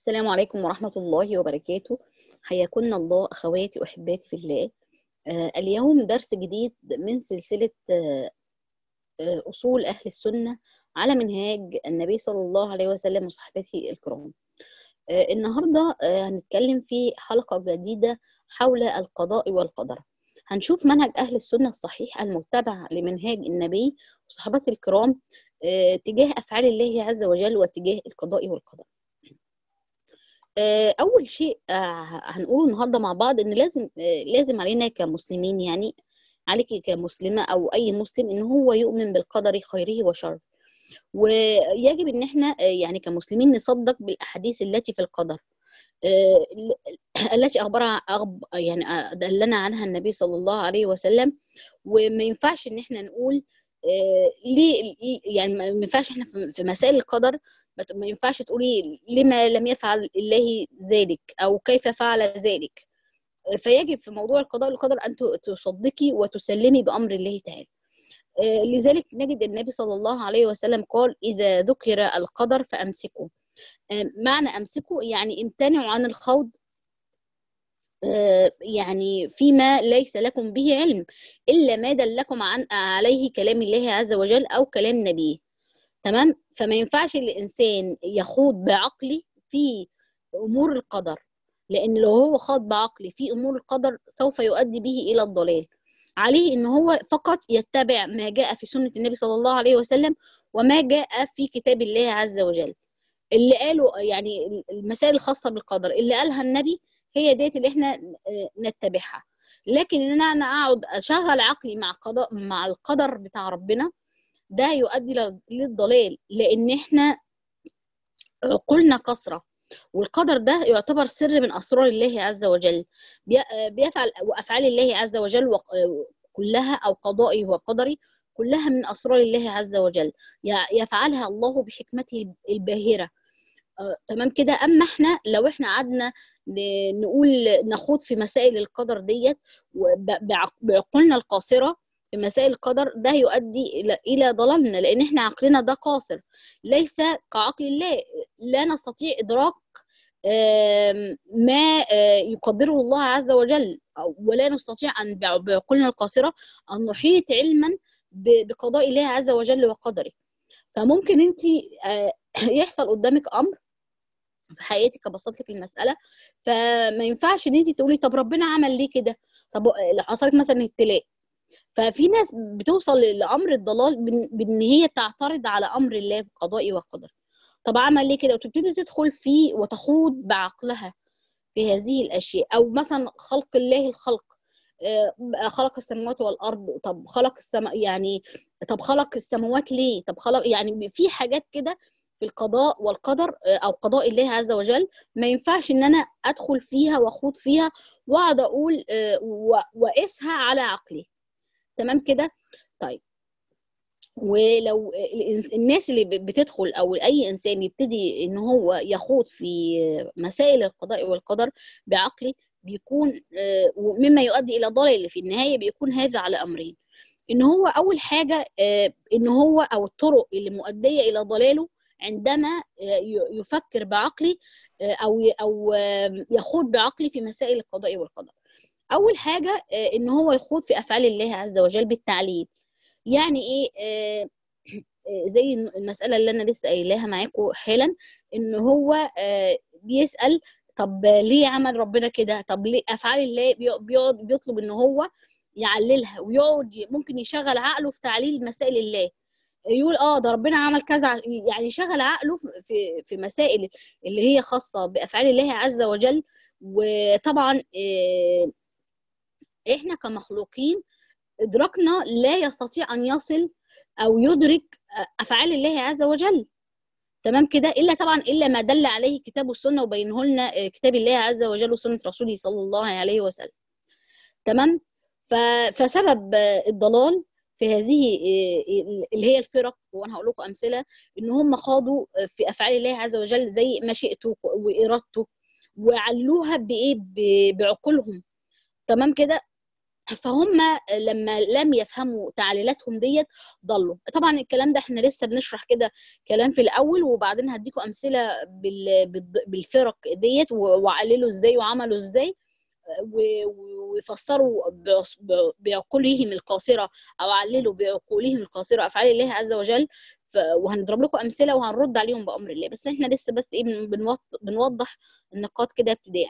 السلام عليكم ورحمة الله وبركاته حياكن الله أخواتي وأحباتي في الله آه اليوم درس جديد من سلسلة آه آه أصول أهل السنة على منهاج النبي صلى الله عليه وسلم وصحبته الكرام آه النهاردة آه هنتكلم في حلقة جديدة حول القضاء والقدر هنشوف منهج أهل السنة الصحيح المتبع لمنهاج النبي وصحبته الكرام آه تجاه أفعال الله عز وجل واتجاه القضاء والقدر اول شيء هنقوله النهارده مع بعض ان لازم لازم علينا كمسلمين يعني عليك كمسلمه او اي مسلم ان هو يؤمن بالقدر خيره وشره ويجب ان احنا يعني كمسلمين نصدق بالاحاديث التي في القدر التي اخبرها يعني دلنا عنها النبي صلى الله عليه وسلم وما ينفعش ان احنا نقول ليه يعني ما ينفعش احنا في مسائل القدر ما ينفعش تقولي لما لم يفعل الله ذلك او كيف فعل ذلك فيجب في موضوع القضاء والقدر ان تصدقي وتسلمي بامر الله تعالى لذلك نجد النبي صلى الله عليه وسلم قال اذا ذكر القدر فامسكوا معنى امسكوا يعني امتنعوا عن الخوض يعني فيما ليس لكم به علم الا ما دلكم عن عليه كلام الله عز وجل او كلام نبيه تمام فما ينفعش الانسان يخوض بعقله في امور القدر لان لو هو خاض بعقله في امور القدر سوف يؤدي به الى الضلال عليه ان هو فقط يتبع ما جاء في سنه النبي صلى الله عليه وسلم وما جاء في كتاب الله عز وجل اللي قالوا يعني المسائل الخاصه بالقدر اللي قالها النبي هي ديت اللي احنا نتبعها لكن ان انا اقعد اشغل عقلي مع قضاء مع القدر بتاع ربنا ده يؤدي للضلال لان احنا قلنا كثره والقدر ده يعتبر سر من اسرار الله عز وجل بيفعل وافعال الله عز وجل كلها او قضائي وقدري كلها من اسرار الله عز وجل يفعلها الله بحكمته الباهره آه، تمام كده اما احنا لو احنا قعدنا نقول نخوض في مسائل القدر ديت بعقولنا القاصره في مسائل القدر ده يؤدي الى الى ضلالنا لان احنا عقلنا ده قاصر ليس كعقل الله لا نستطيع ادراك ما يقدره الله عز وجل ولا نستطيع ان بعقولنا القاصره ان نحيط علما بقضاء الله عز وجل وقدره فممكن انت يحصل قدامك امر في حياتك ابسط لك المساله فما ينفعش ان انت تقولي طب ربنا عمل ليه كده طب لو حصلت مثلا ابتلاء ففي ناس بتوصل لامر الضلال بان هي تعترض على امر الله بقضائه وقدره طب عمل ليه كده وتبتدي تدخل فيه وتخوض بعقلها في هذه الاشياء او مثلا خلق الله الخلق خلق السماوات والارض طب خلق السماء يعني طب خلق السماوات ليه طب خلق يعني في حاجات كده في القضاء والقدر او قضاء الله عز وجل ما ينفعش ان انا ادخل فيها واخوض فيها واقعد اقول واقيسها على عقلي تمام كده طيب ولو الناس اللي بتدخل او اي انسان يبتدي ان هو يخوض في مسائل القضاء والقدر بعقله بيكون مما يؤدي الى ضلال في النهايه بيكون هذا على امرين ان هو اول حاجه ان هو او الطرق اللي مؤديه الى ضلاله عندما يفكر بعقلي او او يخوض بعقلي في مسائل القضاء والقدر اول حاجه ان هو يخوض في افعال الله عز وجل بالتعليل يعني ايه زي المساله اللي انا لسه قايلاها معاكم حالا ان هو بيسال طب ليه عمل ربنا كده طب ليه افعال الله بيقعد بيطلب ان هو يعللها ويقعد ممكن يشغل عقله في تعليل مسائل الله يقول اه ده ربنا عمل كذا يعني شغل عقله في في مسائل اللي هي خاصه بافعال الله عز وجل وطبعا احنا كمخلوقين ادراكنا لا يستطيع ان يصل او يدرك افعال الله عز وجل تمام كده الا طبعا الا ما دل عليه كتاب السنه وبينه لنا كتاب الله عز وجل وسنه رسوله صلى الله عليه وسلم تمام فسبب الضلال في هذه اللي هي الفرق وانا هقول لكم امثله ان هم خاضوا في افعال الله عز وجل زي مشيئته وارادته وعلوها بايه بعقولهم تمام كده فهم لما لم يفهموا تعليلاتهم ديت ضلوا طبعا الكلام ده احنا لسه بنشرح كده كلام في الاول وبعدين هديكم امثله بال- بالض- بالفرق ديت و- وعللوا ازاي وعملوا ازاي و- و- وفسروا بعص- ب- بعقولهم القاصره او عللوا بعقولهم القاصره افعال الله عز وجل ف- وهنضرب لكم امثله وهنرد عليهم بامر الله بس احنا لسه بس ايه بن- بنوض- بنوضح النقاط كده ابتداء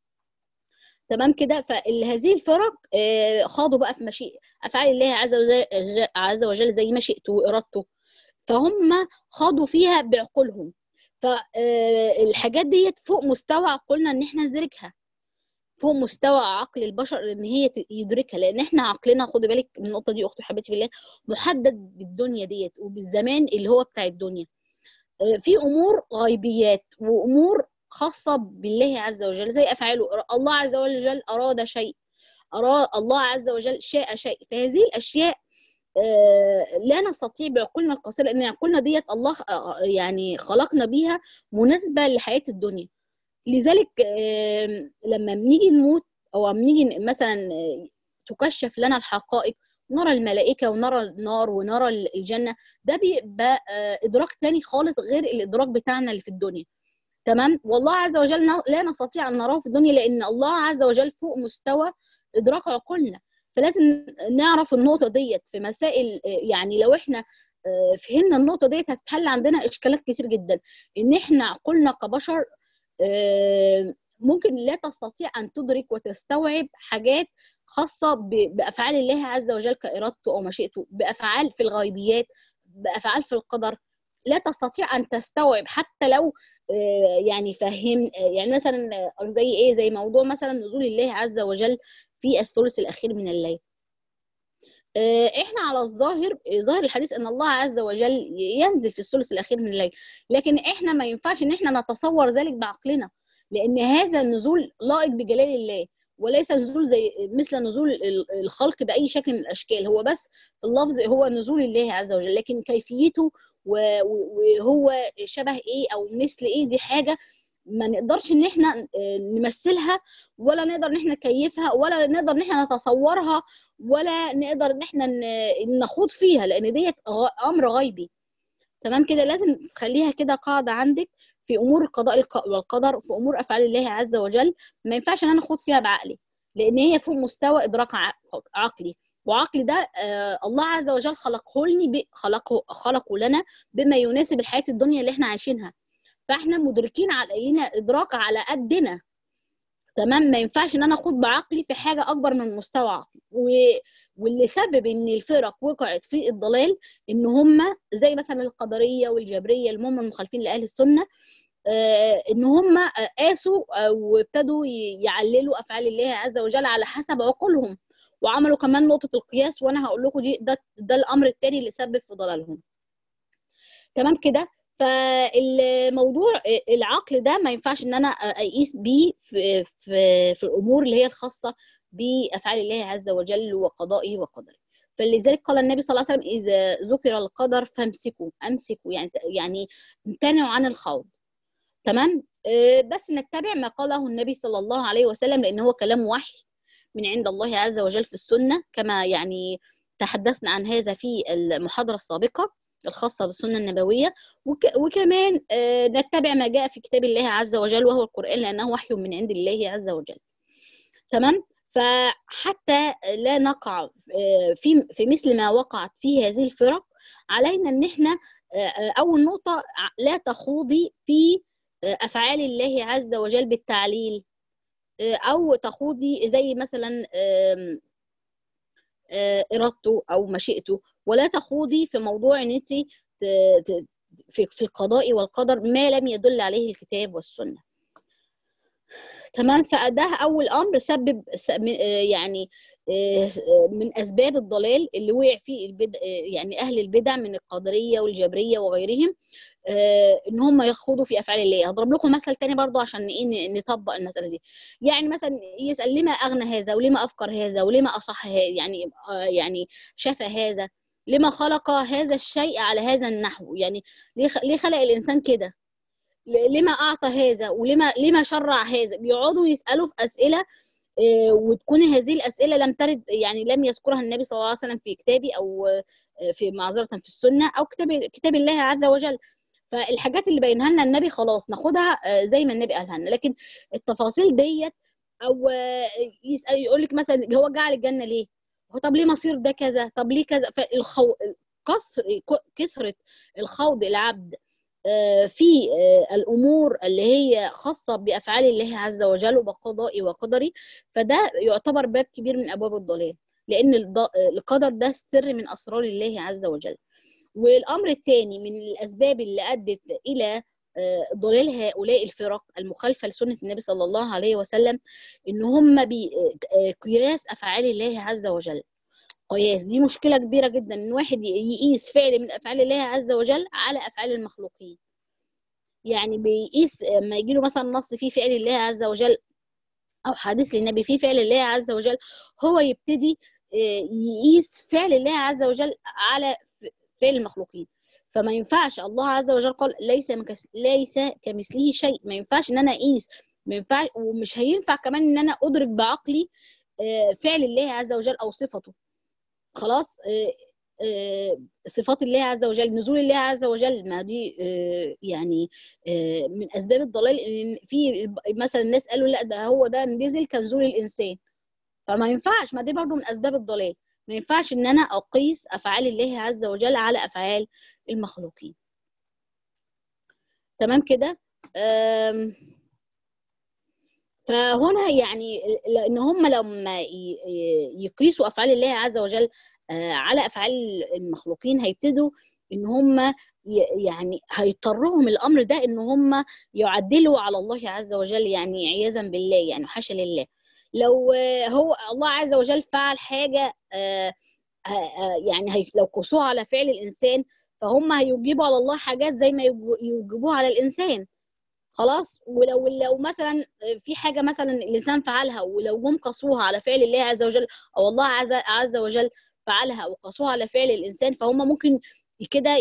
تمام كده فهذه الفرق آه، خاضوا بقى في مشيئة افعال الله عز وجل عز وجل زي مشيئته وارادته فهم خاضوا فيها بعقولهم فالحاجات ديت فوق مستوى عقولنا ان احنا ندركها فوق مستوى عقل البشر ان هي ت- يدركها لان احنا عقلنا خدي بالك من النقطه دي اختي حبيبتي بالله محدد بالدنيا ديت وبالزمان اللي هو بتاع الدنيا آه، في امور غيبيات وامور خاصه بالله عز وجل زي افعاله الله عز وجل اراد شيء اراد الله عز وجل شاء شيء فهذه الاشياء آه، لا نستطيع بعقولنا القصيره لان عقولنا ديت الله آه، يعني خلقنا بيها مناسبه لحياه الدنيا لذلك آه، لما بنيجي نموت او بنيجي مثلا آه، تكشف لنا الحقائق نرى الملائكه ونرى النار ونرى الجنه ده بيبقى آه، ادراك تاني خالص غير الادراك بتاعنا اللي في الدنيا تمام والله عز وجل ن- لا نستطيع ان نراه في الدنيا لان الله عز وجل فوق مستوى ادراك عقولنا فلازم نعرف النقطه ديت في مسائل آه، يعني لو احنا آه، فهمنا النقطه ديت هتتحل عندنا اشكالات كتير جدا ان احنا عقولنا كبشر آه، ممكن لا تستطيع ان تدرك وتستوعب حاجات خاصه ب- بافعال الله عز وجل كارادته او مشيئته بافعال في الغيبيات بافعال في القدر لا تستطيع ان تستوعب حتى لو آه، يعني فهم آه، يعني مثلا آه، زي ايه زي موضوع مثلا نزول الله عز وجل في الثلث الاخير من الليل آه، احنا على الظاهر آه، ظاهر الحديث ان الله عز وجل ينزل في الثلث الاخير من الليل لكن احنا ما ينفعش ان احنا نتصور ذلك بعقلنا لان هذا النزول لائق بجلال الله وليس نزول زي مثل نزول ال- الخلق باي شكل من الاشكال هو بس في اللفظ هو نزول الله عز وجل لكن كيفيته و- و- وهو شبه ايه او مثل ايه دي حاجه ما نقدرش ان احنا آه، نمثلها ولا نقدر ان احنا نكيفها ولا نقدر ان احنا نتصورها ولا نقدر ان احنا ن- نخوض فيها لان ديت غ- امر غيبي تمام كده لازم تخليها كده قاعده عندك في امور القضاء الق- والقدر في امور افعال الله عز وجل ما ينفعش ان انا اخوض فيها بعقلي لان هي فوق مستوى ادراك ع- عقلي وعقلي ده آه الله عز وجل خلقه لي ب- خلقه خلقه لنا بما يناسب الحياه الدنيا اللي احنا عايشينها فاحنا مدركين علينا ادراك على قدنا تمام ما ينفعش ان انا اخوض بعقلي في حاجه اكبر من مستوى عقلي و... واللي سبب ان الفرق وقعت في الضلال ان هم زي مثلا القدريه والجبريه اللي هم المخالفين لاهل السنه آه ان هم آه، قاسوا آه، وابتدوا ي- يعللوا افعال الله عز وجل على حسب عقولهم وعملوا كمان نقطه القياس وانا هقول لكم دي ده ده الامر الثاني اللي سبب في ضلالهم تمام كده فالموضوع العقل ده ما ينفعش ان انا اقيس بيه في في في الامور اللي هي الخاصه بافعال الله عز وجل وقضائه وقدره فلذلك قال النبي صلى الله عليه وسلم اذا ذكر القدر فامسكوا امسكوا يعني يعني امتنعوا عن الخوض تمام آه، بس نتبع ما قاله النبي صلى الله عليه وسلم لان هو كلام وحي من عند الله عز وجل في السنه كما يعني تحدثنا عن هذا في المحاضره السابقه الخاصه بالسنه النبويه وك وكمان آه، نتبع ما جاء في كتاب الله عز وجل وهو القران لانه وحي من عند الله عز وجل تمام فحتى لا نقع آه، في في مثل ما وقعت فيه هذه الفرق علينا ان احنا آه، آه، اول نقطه ع- لا تخوضي في آه، افعال الله عز وجل بالتعليل آه، او تخوضي زي مثلا آم، آه، ارادته او مشيئته ولا تخوضي في موضوع ان انت ت- ت- في في القضاء والقدر ما لم يدل عليه الكتاب والسنه تمام فده اول امر سبب س- م- آه، يعني آه، من اسباب الضلال اللي وقع فيه البدع يعني اهل البدع من القدريه والجبريه وغيرهم آه، ان هم يخوضوا في افعال الله هضرب لكم مثل تاني برضو عشان ايه ن- نطبق المساله دي يعني مثلا يسال لما اغنى هذا ولما افكر هذا ولما اصح هذا يعني آه، يعني شفى هذا لما خلق هذا الشيء على هذا النحو يعني ليه خ- ليه خلق الانسان كده ل- لما اعطى هذا ولما لما شرع هذا بيقعدوا يسالوا في اسئله وتكون هذه الاسئله لم ترد يعني لم يذكرها النبي صلى الله عليه وسلم في كتابي او في معذره في السنه او كتاب كتاب الله عز وجل فالحاجات اللي بينها لنا النبي خلاص ناخدها زي ما النبي قالها لنا لكن التفاصيل ديت او يسال يقول لك مثلا هو جعل الجنه ليه؟ هو طب ليه مصير ده كذا؟ طب ليه كذا؟ فالخو... كسر كثره الخوض العبد في الامور اللي هي خاصه بافعال الله عز وجل وبقضائي وقدري فده يعتبر باب كبير من ابواب الضلال لان القدر ده سر من اسرار الله عز وجل والامر الثاني من الاسباب اللي ادت الى ضلال هؤلاء الفرق المخالفه لسنه النبي صلى الله عليه وسلم ان هم قياس افعال الله عز وجل قياس دي مشكله كبيره جدا ان واحد يقيس فعل من افعال الله عز وجل على افعال المخلوقين يعني بيقيس لما يجي له مثلا نص فيه فعل الله عز وجل او حديث للنبي فيه فعل الله عز وجل هو يبتدي يقيس فعل الله عز وجل على فعل المخلوقين فما ينفعش الله عز وجل قال ليس مكس... ليس كمثله شيء ما ينفعش ان انا اقيس ما ينفعش ومش هينفع كمان ان انا ادرك بعقلي فعل الله عز وجل او صفته خلاص صفات الله عز وجل نزول الله عز وجل ما دي يعني من اسباب الضلال ان في مثلا الناس قالوا لا ده هو ده نزل كنزول الانسان فما ينفعش ما دي برضو من اسباب الضلال ما ينفعش ان انا اقيس افعال الله عز وجل على افعال المخلوقين تمام كده فهنا يعني لان هم لما يقيسوا افعال الله عز وجل على افعال المخلوقين هيبتدوا ان هم يعني هيضطرهم الامر ده ان هم يعدلوا على الله عز وجل يعني عياذا بالله يعني حاشا لله لو هو الله عز وجل فعل حاجه يعني لو قصوها على فعل الانسان فهم هيجيبوا على الله حاجات زي ما يوجبوها على الانسان خلاص ولو لو مثلا في حاجه مثلا الانسان فعلها ولو جم قصوها على فعل الله عز وجل او الله عز, عز وجل فعلها وقصوها على فعل الانسان فهم ممكن كده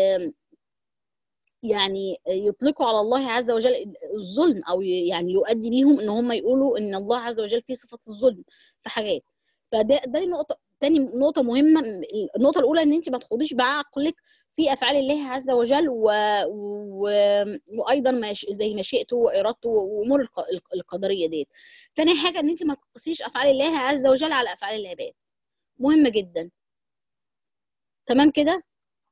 يعني يطلقوا على الله عز وجل الظلم او يعني يؤدي بيهم ان هم يقولوا ان الله عز وجل فيه صفه الظلم في حاجات فده ده نقطه تاني نقطه مهمه النقطه الاولى ان انت ما تخوضيش بعقلك في افعال الله عز وجل و... و... وايضا ما زي مشيئته وارادته وامور القدريه ديت تاني حاجه ان انت ما تقصيش افعال الله عز وجل على افعال العباد مهمه جدا تمام كده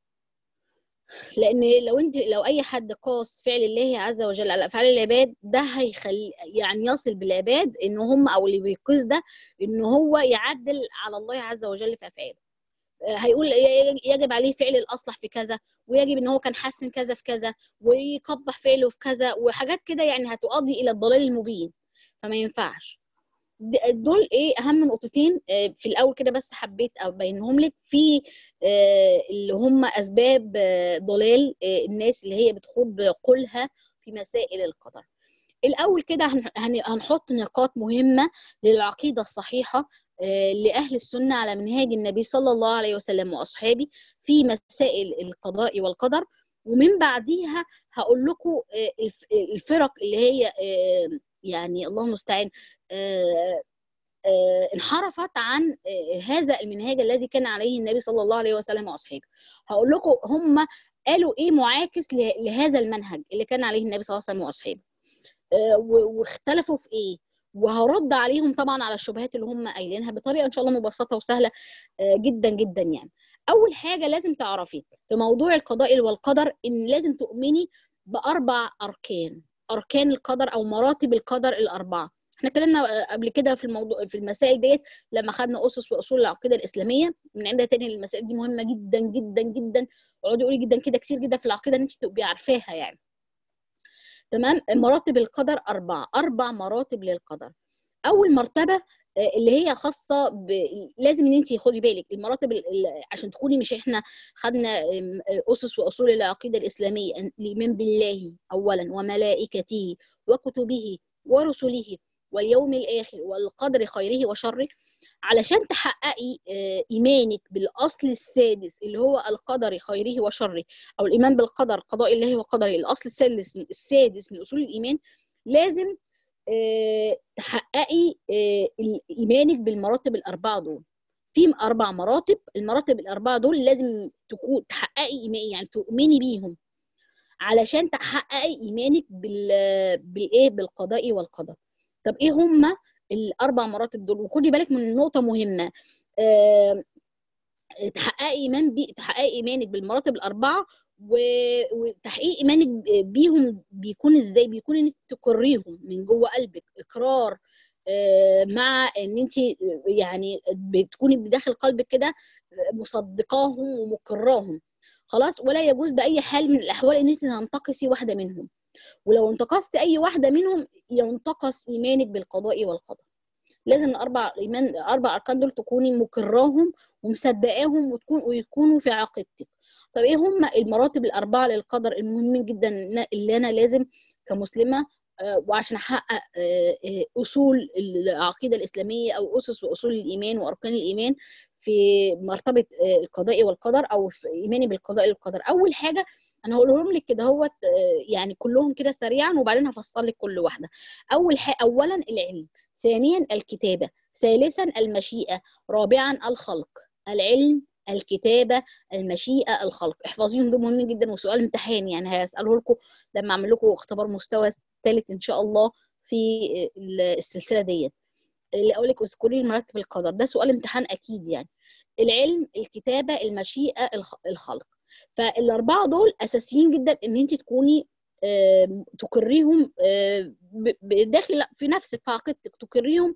لان لو انت لو اي حد قاس فعل الله عز وجل على افعال العباد ده هيخلي يعني يصل بالعباد ان هم او اللي بيقيس ده ان هو يعدل على الله عز وجل في افعاله هيقول يجب عليه فعل الاصلح في كذا ويجب ان هو كان حسن كذا في كذا ويقبح فعله في كذا وحاجات كده يعني هتؤدي الى الضلال المبين فما ينفعش دول ايه اهم نقطتين في الاول كده بس حبيت ابينهم لك في اللي هم اسباب ضلال الناس اللي هي بتخوض بقولها في مسائل القدر الاول كده هنحط نقاط مهمه للعقيده الصحيحه لاهل السنه على منهاج النبي صلى الله عليه وسلم واصحابه في مسائل القضاء والقدر ومن بعديها هقول لكم الفرق اللي هي يعني الله المستعان انحرفت عن هذا المنهاج الذي كان عليه النبي صلى الله عليه وسلم واصحابه هقول لكم هم قالوا ايه معاكس لهذا المنهج اللي كان عليه النبي صلى الله عليه وسلم واصحابه واختلفوا في ايه وهرد عليهم طبعا على الشبهات اللي هم قايلينها بطريقه ان شاء الله مبسطه وسهله جدا جدا يعني اول حاجه لازم تعرفي في موضوع القضاء والقدر ان لازم تؤمني باربع اركان اركان القدر او مراتب القدر الاربعه احنا اتكلمنا قبل كده في الموضوع في المسائل ديت لما خدنا اسس واصول العقيده الاسلاميه من عندها تاني المسائل دي مهمه جدا جدا جدا اقعدي قولي جدا كده كتير جدا في العقيده ان انت تبقي عارفاها يعني تمام مراتب القدر اربعه اربع مراتب للقدر اول مرتبه اللي هي خاصه ب... لازم ان انت خدي بالك المراتب ال... عشان تكوني مش احنا خدنا اسس واصول العقيده الاسلاميه الايمان بالله اولا وملائكته وكتبه ورسله واليوم الاخر والقدر خيره وشره علشان تحققي ايمانك بالاصل السادس اللي هو القدر خيره وشره او الايمان بالقدر قضاء الله وقدره الاصل السادس السادس من اصول الايمان لازم تحققي ايمانك بالمراتب الاربعه دول في اربع مراتب المراتب الاربعه دول لازم تكون تحققي ايمان يعني تؤمني بيهم علشان تحققي ايمانك بال بالايه بالقضاء والقدر طب ايه هما الاربع مراتب دول وخدي بالك من نقطه مهمه أه... تحققي ايمان بي... تحققي ايمانك بالمراتب الاربعه و... وتحقيق ايمانك بيهم بيكون ازاي بيكون ان انت تقريهم من جوه قلبك اقرار أه... مع ان انت يعني بتكوني بداخل قلبك كده مصدقاهم ومقراهم خلاص ولا يجوز باي حال من الاحوال ان انت تنتقصي واحده منهم ولو انتقصت اي واحده منهم ينتقص ايمانك بالقضاء والقدر لازم الاربع ايمان اربع اركان دول تكوني مكراهم ومصدقاهم وتكون ويكونوا في عقيدتك طب ايه هم المراتب الاربعه للقدر المهمين جدا اللي انا لازم كمسلمه وعشان احقق اصول العقيده الاسلاميه او اسس واصول الايمان واركان الايمان في مرتبه القضاء والقدر او في ايماني بالقضاء والقدر اول حاجه انا هقولهم لك كده هو يعني كلهم كده سريعا وبعدين هفصل لك كل واحده اول حاجه اولا العلم ثانيا الكتابه ثالثا المشيئه رابعا الخلق العلم الكتابه المشيئه الخلق احفظيهم دول مهمين جدا وسؤال امتحان يعني هساله لكم لما اعمل لكم اختبار مستوى ثالث ان شاء الله في السلسله ديت اللي اقول لك اذكري مرتب القدر ده سؤال امتحان اكيد يعني العلم الكتابه المشيئه الخلق فالاربعه دول اساسيين جدا ان انت تكوني تقريهم داخل في نفسك في عقيدتك تقريهم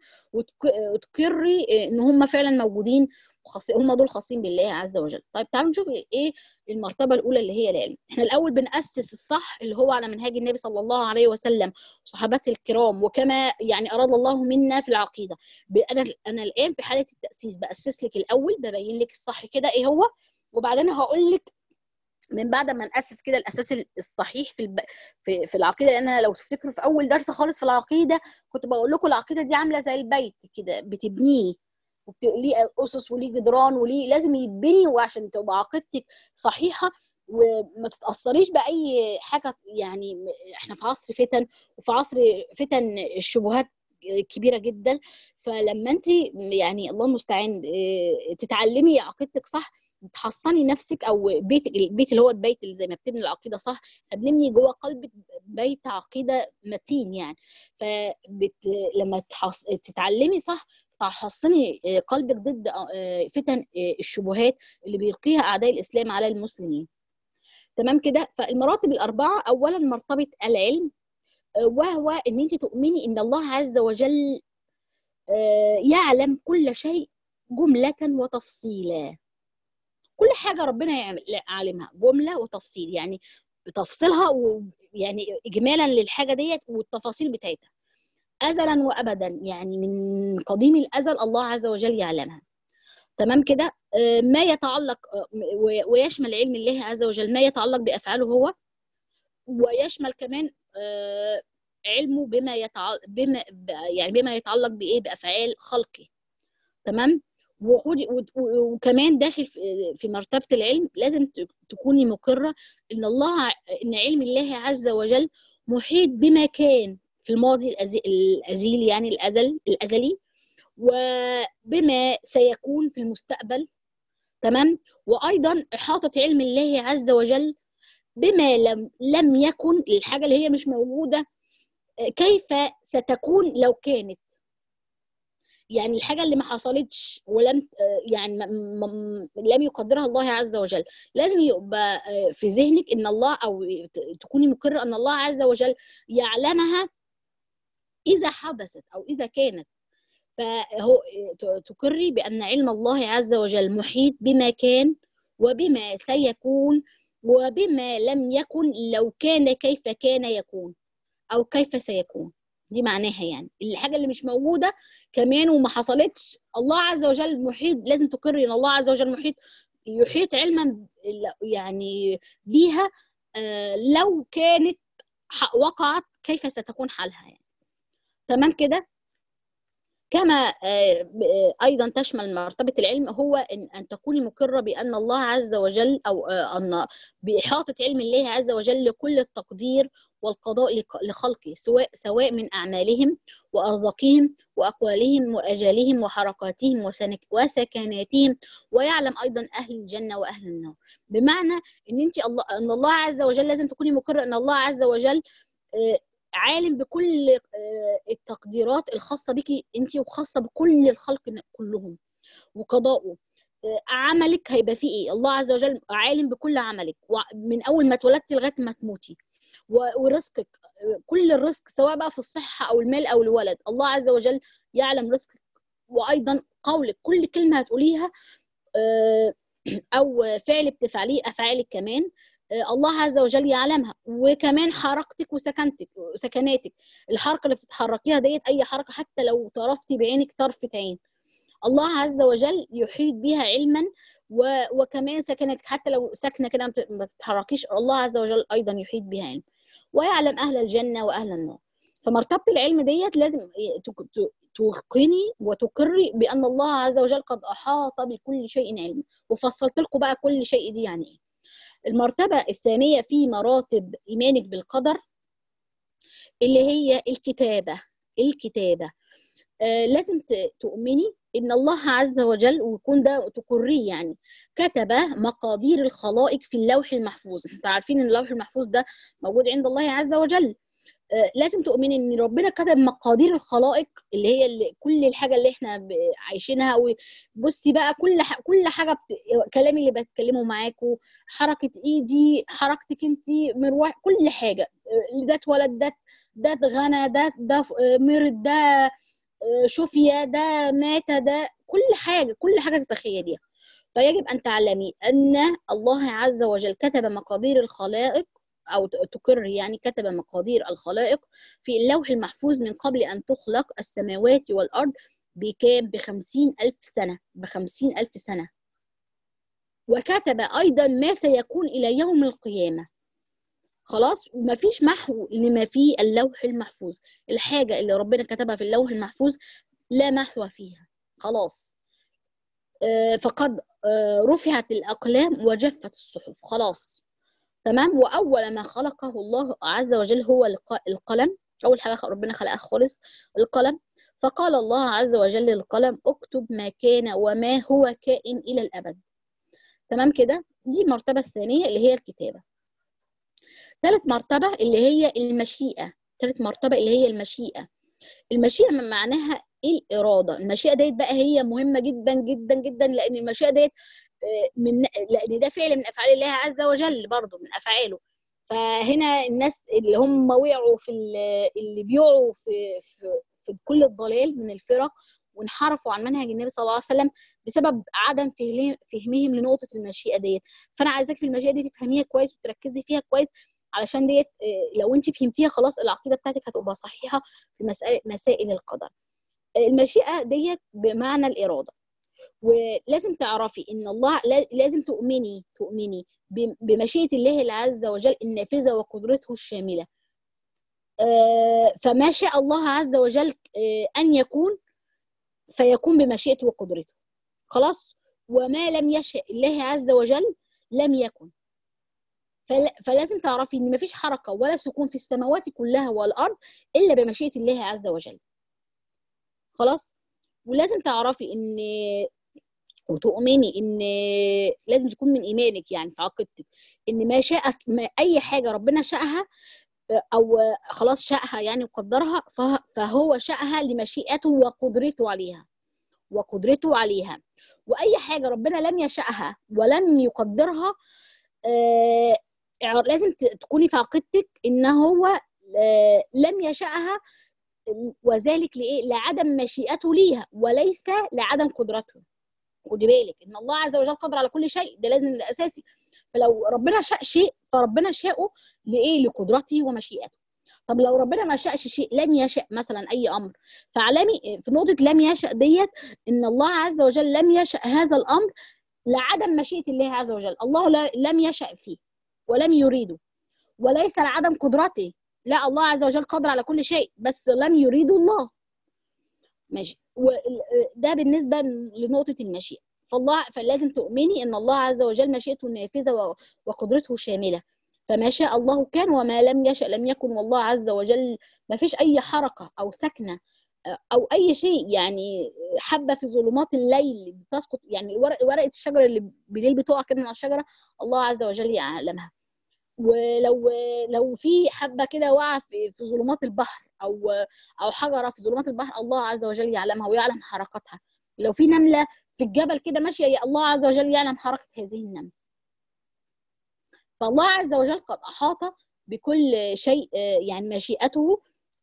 وتقري ان هم فعلا موجودين هم دول خاصين بالله عز وجل طيب تعالوا نشوف ايه المرتبه الاولى اللي هي العلم احنا الاول بناسس الصح اللي هو على منهاج النبي صلى الله عليه وسلم وصحابته الكرام وكما يعني اراد الله منا في العقيده انا انا الان في حاله التاسيس باسس لك الاول ببين لك الصح كده ايه هو وبعدين هقول لك من بعد ما ناسس كده الاساس الصحيح في الب... في في العقيده لان انا لو تفتكروا في اول درس خالص في العقيده كنت بقول لكم العقيده دي عامله زي البيت كده بتبنيه ليه اسس وليه جدران وليه لازم يتبني وعشان تبقى عقيدتك صحيحه وما تتاثريش باي حاجه يعني احنا في عصر فتن وفي عصر فتن الشبهات كبيره جدا فلما انت يعني الله المستعان تتعلمي عقيدتك صح تحصني نفسك او بيت البيت اللي هو البيت اللي زي ما بتبني العقيده صح بنبني جوه قلبك بيت عقيده متين يعني فبت لما تحص... تتعلمي صح تحصني قلبك ضد فتن الشبهات اللي بيلقيها اعداء الاسلام على المسلمين تمام كده فالمراتب الاربعه اولا مرتبه العلم وهو ان انت تؤمني ان الله عز وجل يعلم كل شيء جمله وتفصيلا كل حاجه ربنا يعلمها جمله وتفصيل يعني بتفصيلها ويعني اجمالا للحاجه ديت والتفاصيل بتاعتها ازلا وابدا يعني من قديم الازل الله عز وجل يعلمها تمام كده ما يتعلق ويشمل علم الله عز وجل ما يتعلق بافعاله هو ويشمل كمان علمه بما يتعلق بما يعني بما يتعلق بايه بافعال خلقه تمام وخدي وكمان داخل في مرتبه العلم لازم تكوني مقره ان الله ان علم الله عز وجل محيط بما كان في الماضي الازيل يعني الازل الازلي وبما سيكون في المستقبل تمام وايضا احاطه علم الله عز وجل بما لم لم يكن الحاجه اللي هي مش موجوده كيف ستكون لو كانت يعني الحاجه اللي ما حصلتش ولم يعني لم يقدرها الله عز وجل لازم يبقى في ذهنك ان الله او تكوني مقره ان الله عز وجل يعلمها اذا حدثت او اذا كانت فهو تقري بان علم الله عز وجل محيط بما كان وبما سيكون وبما لم يكن لو كان كيف كان يكون او كيف سيكون دي معناها يعني الحاجه اللي مش موجوده كمان وما حصلتش الله عز وجل محيط لازم تقري ان الله عز وجل محيط يحيط علما يعني بيها لو كانت وقعت كيف ستكون حالها يعني تمام كده كما ايضا تشمل مرتبه العلم هو ان ان تكوني مقره بان الله عز وجل او ان باحاطه علم الله عز وجل كل التقدير والقضاء لخلقه سواء سواء من أعمالهم وأرزاقهم وأقوالهم وأجالهم وحركاتهم وسكناتهم ويعلم أيضا أهل الجنة وأهل النار بمعنى إن أنت الله أن الله عز وجل لازم تكوني مقرة أن الله عز وجل عالم بكل التقديرات الخاصة بك أنت وخاصة بكل الخلق كلهم وقضاؤه عملك هيبقى فيه ايه الله عز وجل عالم بكل عملك من اول ما اتولدتي لغايه ما تموتي ورزقك كل الرزق سواء بقى في الصحه او المال او الولد الله عز وجل يعلم رزقك وايضا قولك كل كلمه هتقوليها او فعل بتفعليه افعالك كمان الله عز وجل يعلمها وكمان حركتك وسكنتك سكناتك الحركه اللي بتتحركيها ديت اي حركه حتى لو طرفتي بعينك طرفه عين الله عز وجل يحيط بها علما و... وكمان سكنك حتى لو ساكنه كده ما تتحركيش الله عز وجل ايضا يحيط بها علم ويعلم اهل الجنه واهل النار فمرتبه العلم ديت لازم توقني وتقري بان الله عز وجل قد احاط بكل شيء علما وفصلت لكم بقى كل شيء دي يعني ايه المرتبه الثانيه في مراتب ايمانك بالقدر اللي هي الكتابه الكتابه آه لازم تؤمني ان الله عز وجل ويكون ده تقريه يعني كتب مقادير الخلائق في اللوح المحفوظ انتوا عارفين ان اللوح المحفوظ ده موجود عند الله عز وجل آه لازم تؤمني ان ربنا كتب مقادير الخلائق اللي هي اللي كل الحاجه اللي احنا عايشينها وبصي بقى كل ح... كل حاجه بت... كلامي اللي بتكلمه معاكم حركه ايدي حركتك انت مروح كل حاجه ده اتولد ده ده اتغنى ده ده مرض ده شفية ده مات ده كل حاجة كل حاجة تتخيليها فيجب أن تعلمي أن الله عز وجل كتب مقادير الخلائق أو تقر يعني كتب مقادير الخلائق في اللوح المحفوظ من قبل أن تخلق السماوات والأرض بكام بخمسين ألف سنة بخمسين ألف سنة وكتب أيضا ما سيكون إلى يوم القيامة خلاص ومفيش محو لما في اللوح المحفوظ الحاجة اللي ربنا كتبها في اللوح المحفوظ لا محو فيها خلاص آه فقد آه رفعت الأقلام وجفت الصحف خلاص تمام وأول ما خلقه الله عز وجل هو القلم أول حاجة ربنا خلقها خالص القلم فقال الله عز وجل للقلم اكتب ما كان وما هو كائن إلى الأبد تمام كده دي المرتبة الثانية اللي هي الكتابة ثالث مرتبة اللي هي المشيئة ثالث مرتبة اللي هي المشيئة المشيئة من معناها الإرادة المشيئة ديت بقى هي مهمة جدا جدا جدا لأن المشيئة ديت من لأن ده فعل من أفعال الله عز وجل برضه من أفعاله فهنا الناس اللي هم وقعوا في اللي بيقعوا في, في في كل الضلال من الفرق وانحرفوا عن منهج النبي صلى الله عليه وسلم بسبب عدم فهمهم لنقطه المشيئه ديت فانا عايزاك في المشيئه دي تفهميها كويس وتركزي فيها كويس علشان ديت لو انت فهمتيها خلاص العقيده بتاعتك هتبقى صحيحه في مسائل مسائل القدر المشيئه ديت بمعنى الاراده ولازم تعرفي ان الله لازم تؤمني تؤمني بمشيئه الله عز وجل النافذه وقدرته الشامله فما شاء الله عز وجل ان يكون فيكون بمشيئته وقدرته خلاص وما لم يشاء الله عز وجل لم يكن فلازم تعرفي ان مفيش حركه ولا سكون في السماوات كلها والارض الا بمشيئه الله عز وجل خلاص ولازم تعرفي ان وتؤمني ان لازم تكون من ايمانك يعني في عقيدتك ان ما شاء ما اي حاجه ربنا شاءها او خلاص شاءها يعني وقدرها فهو شاءها لمشيئته وقدرته عليها وقدرته عليها واي حاجه ربنا لم يشاءها ولم يقدرها آه لازم تكوني في عقيدتك ان هو آه لم يشاءها وذلك لايه لعدم مشيئته ليها وليس لعدم قدرته خدي بالك ان الله عز وجل قادر على كل شيء ده لازم ده اساسي فلو ربنا شاء شيء فربنا شاءه لايه لقدرته ومشيئته طب لو ربنا ما شاءش شيء لم يشاء مثلا اي امر فاعلمي في نقطه لم يشاء ديت ان الله عز وجل لم يشاء هذا الامر لعدم مشيئه الله عز وجل الله لم يشاء فيه ولم يريده وليس لعدم قدرته لا الله عز وجل قادر على كل شيء بس لم يريده الله ماشي وده بالنسبه لنقطه المشيئه فالله فلازم تؤمني ان الله عز وجل مشيئته نافذه وقدرته شامله فما شاء الله كان وما لم يشأ لم يكن والله عز وجل ما فيش أي حركة أو سكنة أو أي شيء يعني حبة في ظلمات الليل بتسقط يعني ورق ورقة الشجرة اللي بالليل بتقع كده من على الشجرة الله عز وجل يعلمها ولو لو في حبة كده واقعة في في ظلمات البحر أو أو حجرة في ظلمات البحر الله عز وجل يعلمها ويعلم حركتها لو في نملة في الجبل كده ماشية يا الله عز وجل يعلم حركة هذه النملة فالله عز وجل قد أحاط بكل شيء يعني مشيئته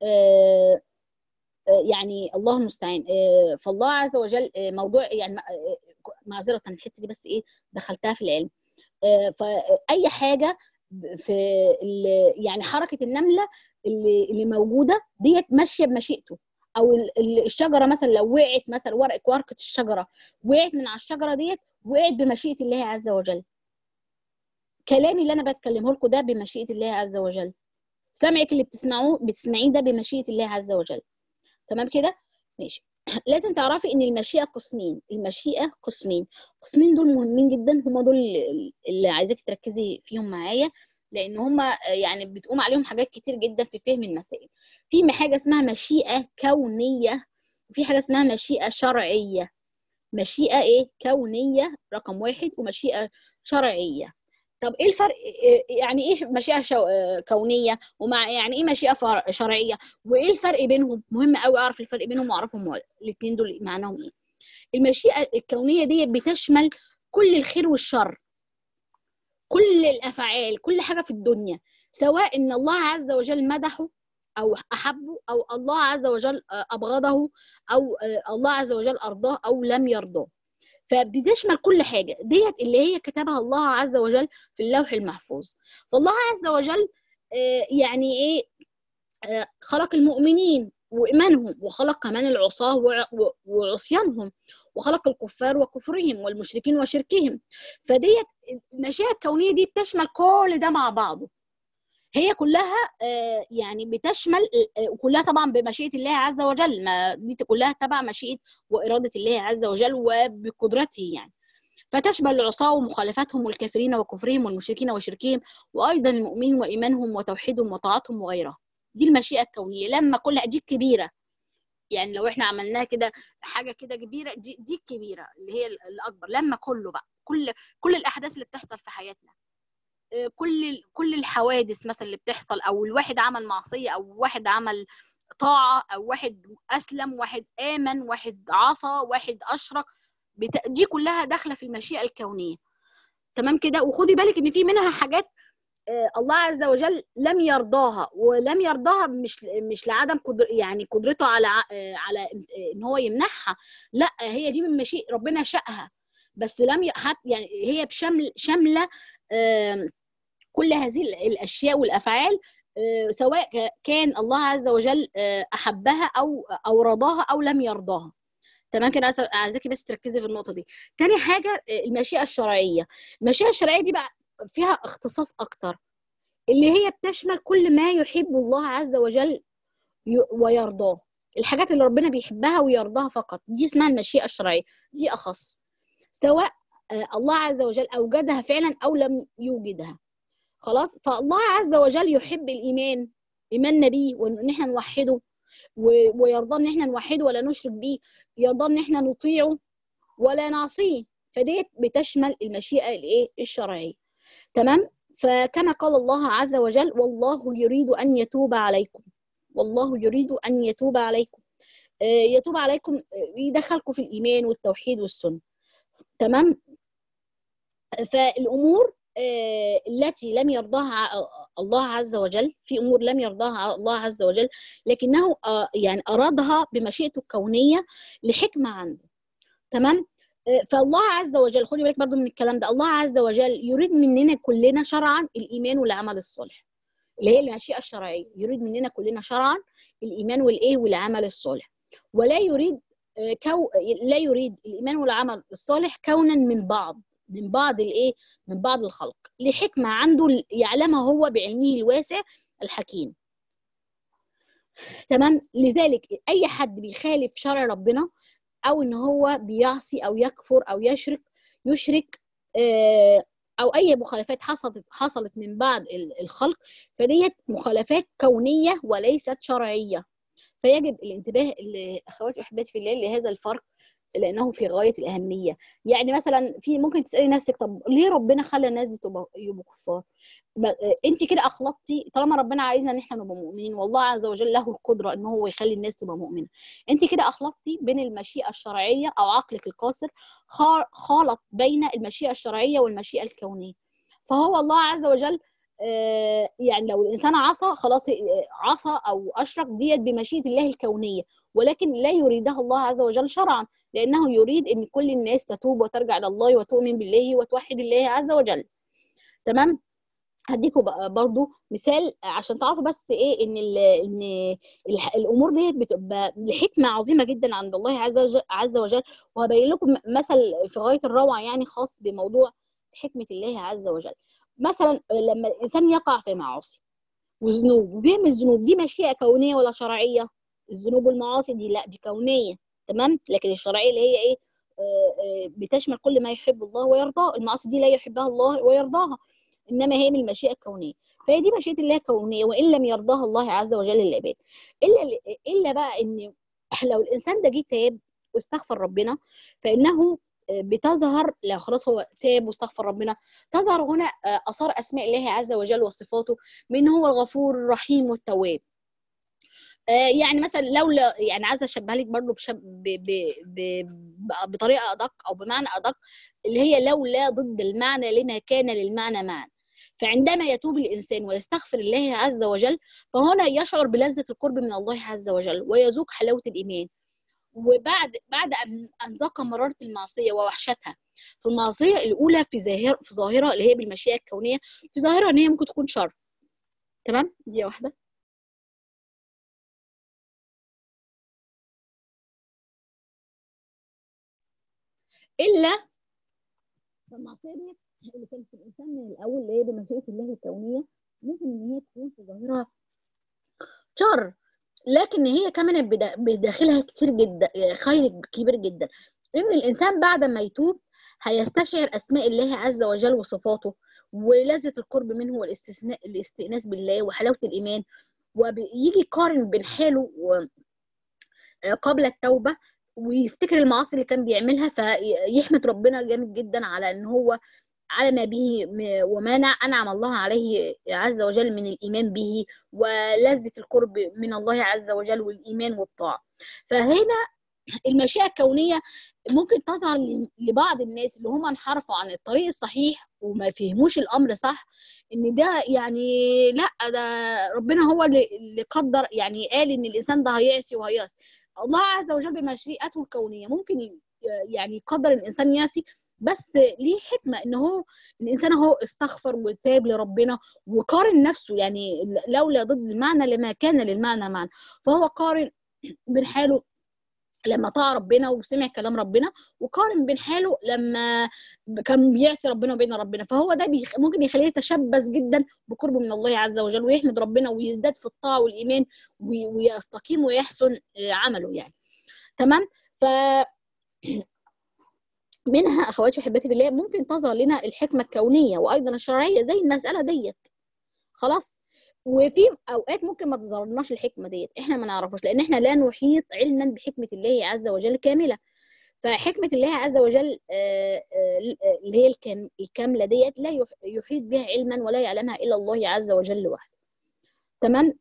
يعني الله المستعان فالله عز وجل موضوع يعني معذرة الحتة دي بس إيه دخلتها في العلم فأي حاجة في يعني حركة النملة اللي اللي موجودة ديت ماشية بمشيئته او الشجره مثلا لو وقعت مثلا ورقه ورقه الشجره وقعت من على الشجره ديت وقعت بمشيئه الله عز وجل كلامي اللي انا بتكلمه لكم ده بمشيئه الله عز وجل سمعك اللي بتسمعوه بتسمعيه ده بمشيئه الله عز وجل تمام كده ماشي لازم تعرفي ان المشيئه قسمين المشيئه قسمين قسمين دول مهمين جدا هم دول اللي عايزاك تركزي فيهم معايا لان هم يعني بتقوم عليهم حاجات كتير جدا في فهم المسائل في حاجه اسمها مشيئه كونيه وفي حاجه اسمها مشيئه شرعيه مشيئه ايه كونيه رقم واحد ومشيئه شرعيه طب ايه الفرق يعني ايه مشيئه شو... كونيه ومع يعني ايه مشيئه فر... شرعيه وايه الفرق بينهم مهم قوي اعرف الفرق بينهم واعرفهم الاثنين دول معناهم ايه المشيئه الكونيه دي بتشمل كل الخير والشر كل الافعال كل حاجه في الدنيا سواء ان الله عز وجل مدحه او احبه او الله عز وجل ابغضه او الله عز وجل ارضاه او لم يرضاه فبتشمل كل حاجه ديت اللي هي كتبها الله عز وجل في اللوح المحفوظ فالله عز وجل يعني ايه خلق المؤمنين وايمانهم وخلق كمان العصاه وعصيانهم وخلق الكفار وكفرهم والمشركين وشركهم فديت المشيئه الكونيه دي بتشمل كل ده مع بعضه هي كلها يعني بتشمل كلها طبعا بمشيئه الله عز وجل ما دي كلها تبع مشيئه واراده الله عز وجل وبقدرته يعني فتشمل العصاة ومخالفتهم والكافرين وكفرهم والمشركين وشركهم وأيضا المؤمنين وإيمانهم وتوحيدهم وطاعتهم وغيرها دي المشيئة الكونية لما كل دي الكبيرة يعني لو احنا عملناها كده حاجة كده كبيرة دي, دي الكبيرة اللي هي الأكبر لما كله بقى كل كل الأحداث اللي بتحصل في حياتنا كل كل الحوادث مثلا اللي بتحصل او الواحد عمل معصيه او واحد عمل طاعه او واحد اسلم واحد امن واحد عصى واحد اشرك دي كلها داخله في المشيئه الكونيه تمام كده وخدي بالك ان في منها حاجات الله عز وجل لم يرضاها ولم يرضاها مش مش لعدم قدر يعني قدرته على على ان هو يمنحها لا هي دي من مشيئه ربنا شاءها بس لم يعني هي بشمل شامله كل هذه الاشياء والافعال سواء كان الله عز وجل احبها او او رضاها او لم يرضاها تمام كده عايزاكي بس تركزي في النقطه دي تاني حاجه المشيئه الشرعيه المشيئه الشرعيه دي بقى فيها اختصاص اكتر اللي هي بتشمل كل ما يحب الله عز وجل ويرضاه الحاجات اللي ربنا بيحبها ويرضاها فقط دي اسمها المشيئه الشرعيه دي اخص سواء الله عز وجل اوجدها فعلا او لم يوجدها خلاص فالله عز وجل يحب الايمان ايمان نبيه وان احنا نوحده ويرضى ان احنا نوحده ولا نشرك به يرضى ان احنا نطيعه ولا نعصيه فديت بتشمل المشيئه الايه الشرعيه تمام فكما قال الله عز وجل والله يريد ان يتوب عليكم والله يريد ان يتوب عليكم يتوب عليكم يدخلكم في الايمان والتوحيد والسنه تمام فالامور التي لم يرضاها الله عز وجل في امور لم يرضاها الله عز وجل لكنه يعني ارادها بمشيئته الكونيه لحكمه عنده تمام فالله عز وجل خدي بالك برضو من الكلام ده الله عز وجل يريد مننا كلنا شرعا الايمان والعمل الصالح اللي هي المشيئه الشرعيه يريد مننا كلنا شرعا الايمان والايه والعمل الصالح ولا يريد كو لا يريد الايمان والعمل الصالح كونا من بعض من بعض الايه من بعض الخلق لحكمه عنده يعلمها هو بعلمه الواسع الحكيم تمام لذلك اي حد بيخالف شرع ربنا او ان هو بيعصي او يكفر او يشرك يشرك او اي مخالفات حصلت حصلت من بعد الخلق فديت مخالفات كونيه وليست شرعيه فيجب الانتباه لاخواتي واحباتي في الله لهذا الفرق لانه في غايه الاهميه يعني مثلا في ممكن تسالي نفسك طب ليه ربنا خلى الناس دي تبقى يبقوا كفار انت كده اخلطتي طالما ربنا عايزنا ان احنا نبقى مؤمنين والله عز وجل له القدره ان هو يخلي الناس تبقى مؤمنه انت كده اخلطتي بين المشيئه الشرعيه او عقلك القاصر خالط بين المشيئه الشرعيه والمشيئه الكونيه فهو الله عز وجل يعني لو الانسان عصى خلاص عصى او اشرك ديت بمشيئه الله الكونيه ولكن لا يريدها الله عز وجل شرعا لانه يريد ان كل الناس تتوب وترجع الى الله وتؤمن بالله وتوحد الله عز وجل تمام هديكم بقى برضو مثال عشان تعرفوا بس ايه ان ال ان الامور ديت بتبقى لحكمه عظيمه جدا عند الله عز عز وجل وهبين لكم مثل في غايه الروعه يعني خاص بموضوع حكمه الله عز وجل مثلا لما الانسان يقع في معاصي وذنوب وبيعمل ذنوب دي مشيئه كونيه ولا شرعيه الذنوب والمعاصي دي لا دي كونيه تمام لكن الشرعيه اللي هي ايه بتشمل كل ما يحب الله ويرضاه المعاصي دي لا يحبها الله ويرضاها انما هي من المشيئه الكونيه فهي دي مشيئه الله كونيه وان لم يرضاها الله عز وجل للعباد الا الا بقى ان لو الانسان ده جه تاب واستغفر ربنا فانه بتظهر لو خلاص هو تاب واستغفر ربنا تظهر هنا اثار اسماء الله عز وجل وصفاته من هو الغفور الرحيم والتواب يعني مثلا لولا يعني عايزه اشبهها لك برضه بشب ب ب ب بطريقه ادق او بمعنى ادق اللي هي لولا ضد المعنى لما كان للمعنى معنى فعندما يتوب الانسان ويستغفر الله عز وجل فهنا يشعر بلذه القرب من الله عز وجل ويذوق حلاوه الايمان وبعد بعد ان ان ذاق مراره المعصيه ووحشتها في المعصيه الاولى في ظاهر في ظاهره اللي هي بالمشيئه الكونيه في ظاهره ان هي ممكن تكون شر تمام دي واحده الا فالمعصيه دي اللي كانت في الانسان من الاول اللي هي بمشيئه الله الكونيه ممكن ان هي تكون في ظاهرها شر لكن هي كمان بداخلها كتير جدا خير كبير جدا ان الانسان بعد ما يتوب هيستشعر اسماء الله عز وجل وصفاته ولذة القرب منه والاستثناء الاستئناس بالله وحلاوة الإيمان ويجي يقارن بين حاله قبل التوبة ويفتكر المعاصي اللي كان بيعملها فيحمد ربنا جامد جدا على ان هو على ما به وما انعم الله عليه عز وجل من الايمان به ولذه القرب من الله عز وجل والايمان والطاعه فهنا المشيئه الكونيه ممكن تظهر لبعض الناس اللي هم انحرفوا عن الطريق الصحيح وما فهموش الامر صح ان ده يعني لا ده ربنا هو اللي قدر يعني قال ان الانسان ده هيعصي وهيعصي الله عز وجل بمشيئته الكونيه ممكن يعني يقدر الانسان يعصي بس ليه حكمه ان هو الانسان هو استغفر وتاب لربنا وقارن نفسه يعني لولا ضد المعنى لما كان للمعنى معنى فهو قارن بين حاله لما طاع ربنا وسمع كلام ربنا وقارن بين حاله لما كان بيعصي ربنا وبين ربنا فهو ده بيخ... ممكن يخليه يتشبث جدا بقرب من الله عز وجل ويحمد ربنا ويزداد في الطاعه والايمان وي... ويستقيم ويحسن عمله يعني تمام ف منها اخواتي وحباتي بالله ممكن تظهر لنا الحكمه الكونيه وايضا الشرعيه زي المساله ديت خلاص وفي اوقات ممكن ما تظهرناش الحكمه ديت احنا ما نعرفوش لان احنا لا نحيط علما بحكمه الله عز وجل كامله فحكمه الله عز وجل اللي هي الكامله ديت لا يحيط بها علما ولا يعلمها الا الله عز وجل وحده تمام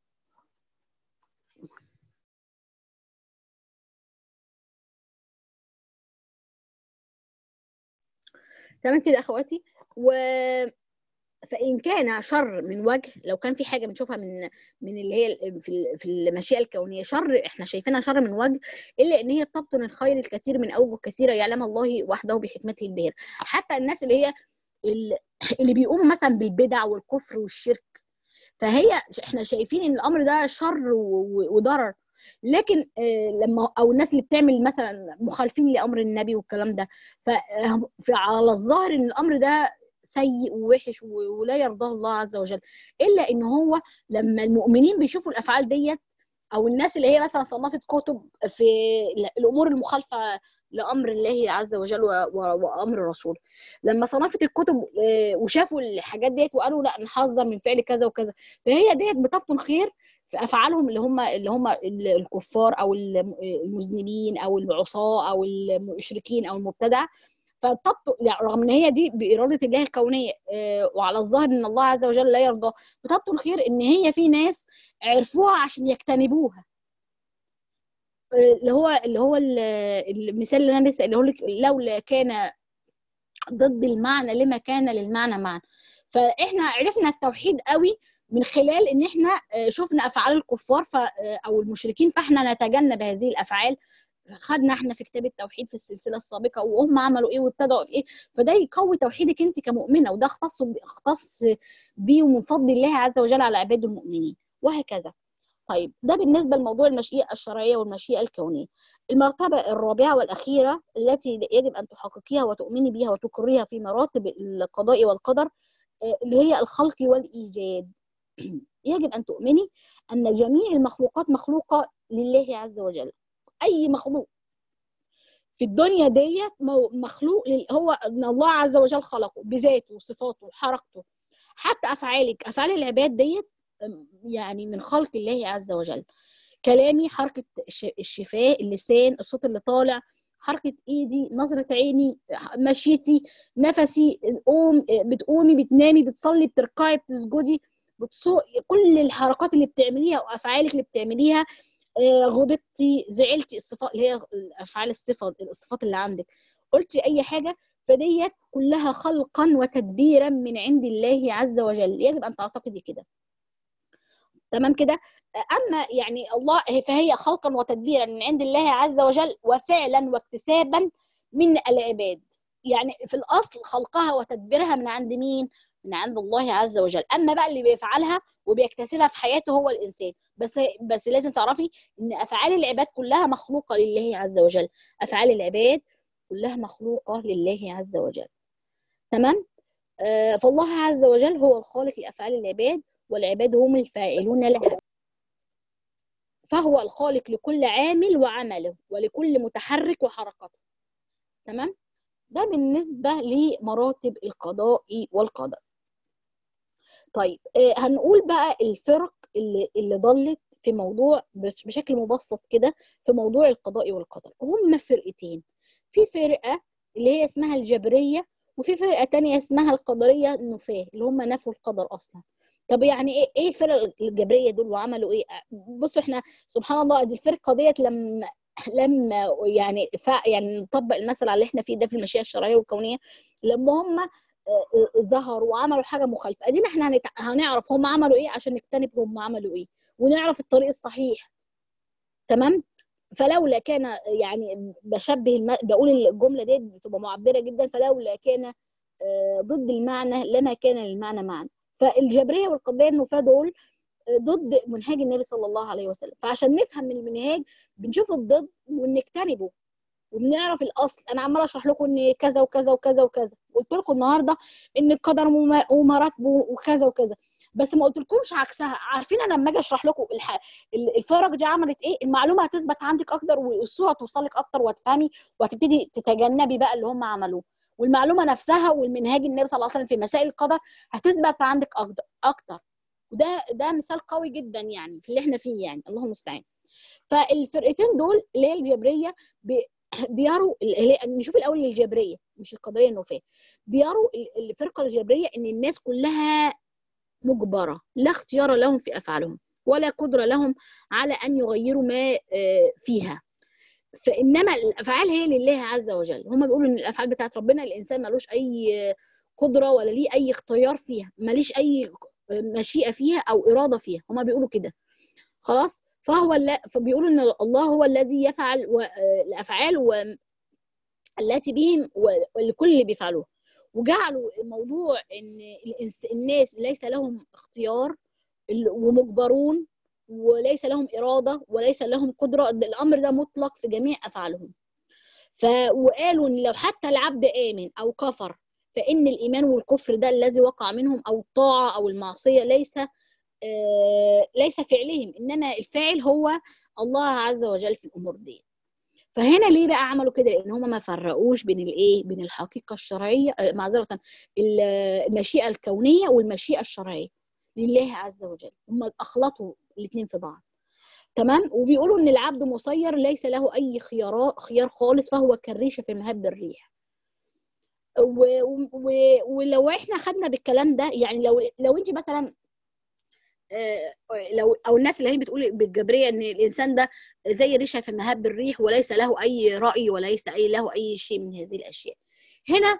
تمام كده اخواتي و فان كان شر من وجه لو كان في حاجه بنشوفها من من اللي هي في في المشيئه الكونيه شر احنا شايفينها شر من وجه الا ان هي بتبطن الخير الكثير من اوجه كثيره يعلمها الله وحده بحكمته الباهره حتى الناس اللي هي اللي بيقوموا مثلا بالبدع والكفر والشرك فهي احنا شايفين ان الامر ده شر وضرر لكن لما او الناس اللي بتعمل مثلا مخالفين لامر النبي والكلام ده فعلى الظاهر ان الامر ده سيء ووحش ولا يرضاه الله عز وجل الا ان هو لما المؤمنين بيشوفوا الافعال ديت او الناس اللي هي مثلا صنفت كتب في الامور المخالفه لامر الله عز وجل وامر الرسول لما صنفت الكتب وشافوا الحاجات ديت وقالوا لا نحذر من فعل كذا وكذا فهي ديت بتبطن خير في افعالهم اللي هم اللي هم الكفار او المذنبين او العصاه او المشركين او المبتدع فتبطل يعني رغم ان هي دي باراده الله الكونيه وعلى الظاهر ان الله عز وجل لا يرضى بتبطل خير ان هي في ناس عرفوها عشان يجتنبوها اللي هو اللي هو المثال اللي انا لسه اللي هو لك لولا كان ضد المعنى لما كان للمعنى معنى فاحنا عرفنا التوحيد قوي من خلال ان احنا شفنا افعال الكفار ف او المشركين فاحنا نتجنب هذه الافعال خدنا احنا في كتاب التوحيد في السلسله السابقه وهم عملوا ايه وابتدعوا في ايه فده يقوي توحيدك انت كمؤمنه وده اختص اختص بيه ومن فضل الله عز وجل على عباد المؤمنين وهكذا طيب ده بالنسبه لموضوع المشيئه الشرعيه والمشيئه الكونيه المرتبه الرابعه والاخيره التي يجب ان تحققيها وتؤمني بها وتقريها في مراتب القضاء والقدر اللي هي الخلق والايجاد يجب ان تؤمني ان جميع المخلوقات مخلوقه لله عز وجل اي مخلوق في الدنيا ديت مخلوق هو ان الله عز وجل خلقه بذاته وصفاته وحركته حتى افعالك افعال العباد ديت يعني من خلق الله عز وجل كلامي حركه الشفاه اللسان الصوت اللي طالع حركه ايدي نظره عيني مشيتي نفسي قوم بتقومي بتنامي بتصلي بتركعي بتسجدي بتصو كل الحركات اللي بتعمليها وافعالك اللي بتعمليها غضبتي زعلتي الصفات اللي هي افعال الصفات الصفات اللي عندك قلتي اي حاجه فديت كلها خلقا وتدبيرا من عند الله عز وجل يجب ان تعتقدي كده تمام كده اما يعني الله فهي خلقا وتدبيرا من عند الله عز وجل وفعلا واكتسابا من العباد يعني في الاصل خلقها وتدبيرها من عند مين من عند الله عز وجل اما بقى اللي بيفعلها وبيكتسبها في حياته هو الانسان بس بس لازم تعرفي ان افعال العباد كلها مخلوقه لله عز وجل افعال العباد كلها مخلوقه لله عز وجل تمام آه فالله عز وجل هو الخالق لافعال العباد والعباد هم الفاعلون لها فهو الخالق لكل عامل وعمله ولكل متحرك وحركته تمام ده بالنسبة لمراتب القضاء والقدر طيب آه هنقول بقى الفرق اللي, اللي ضلت في موضوع بشكل مبسط كده في موضوع القضاء والقدر هم فرقتين في فرقة اللي هي اسمها الجبرية وفي فرقة تانية اسمها القدرية النفاة اللي هم نفوا القدر أصلا طب يعني ايه ايه الفرق الجبريه دول وعملوا ايه بصوا احنا سبحان الله دي الفرقه ديت لما لما يعني ف يعني نطبق المثل على اللي احنا فيه ده في المشيئه الشرعيه والكونيه لما هم ظهروا وعملوا حاجه مخالفه ادينا احنا هنت... هنعرف هم عملوا ايه عشان نجتنب هم عملوا ايه ونعرف الطريق الصحيح تمام فلولا كان يعني بشبه الم... بقول الجمله دي بتبقى معبره جدا فلولا كان ضد المعنى لما كان للمعنى معنى فالجبريه والقضيه النفاه دول ضد منهاج النبي صلى الله عليه وسلم فعشان نفهم من المنهاج بنشوف الضد ونجتنبه وبنعرف الاصل انا عماله اشرح لكم ان كذا وكذا وكذا وكذا قلت لكم النهارده ان القدر ومراتبه وكذا وكذا بس ما قلتلكمش عكسها عارفين انا لما اجي اشرح لكم الح... الفرق دي عملت ايه المعلومه هتثبت عندك اكتر والصوره توصلك اكتر وتفهمي وهتبتدي تتجنبي بقى اللي هم عملوه والمعلومه نفسها والمنهاج النبي صلى الله عليه وسلم في مسائل القدر هتثبت عندك اكتر وده ده مثال قوي جدا يعني في اللي احنا فيه يعني الله المستعان فالفرقتين دول اللي هي الجبريه بيروا نشوف الاول الجبريه مش القضيه النفاه بيروا الفرقه الجبريه ان الناس كلها مجبره لا اختيار لهم في افعالهم ولا قدره لهم على ان يغيروا ما فيها فانما الافعال هي لله عز وجل هم بيقولوا ان الافعال بتاعت ربنا الانسان ملوش اي قدره ولا ليه اي اختيار فيها ماليش اي مشيئه فيها او اراده فيها هم بيقولوا كده خلاص فهو فبيقولوا ان الله هو الذي يفعل و... الافعال و... التي بهم ولكل اللي بيفعلوها وجعلوا الموضوع ان الناس ليس لهم اختيار ومجبرون وليس لهم اراده وليس لهم قدره الامر ده مطلق في جميع افعالهم ف وقالوا ان لو حتى العبد امن او كفر فان الايمان والكفر ده الذي وقع منهم او الطاعه او المعصيه ليس ليس فعلهم انما الفاعل هو الله عز وجل في الامور دي فهنا ليه بقى عملوا كده لان هم ما فرقوش بين الايه بين الحقيقه الشرعيه معذره المشيئه الكونيه والمشيئه الشرعيه لله عز وجل هم اخلطوا الاثنين في بعض تمام وبيقولوا ان العبد مسير ليس له اي خيار خيار خالص فهو كالريشه في مهب الريح و... و... ولو احنا خدنا بالكلام ده يعني لو لو انت مثلا لو او الناس اللي هي بتقول بالجبريه ان الانسان ده زي ريشه في مهب الريح وليس له اي راي وليس اي له اي شيء من هذه الاشياء هنا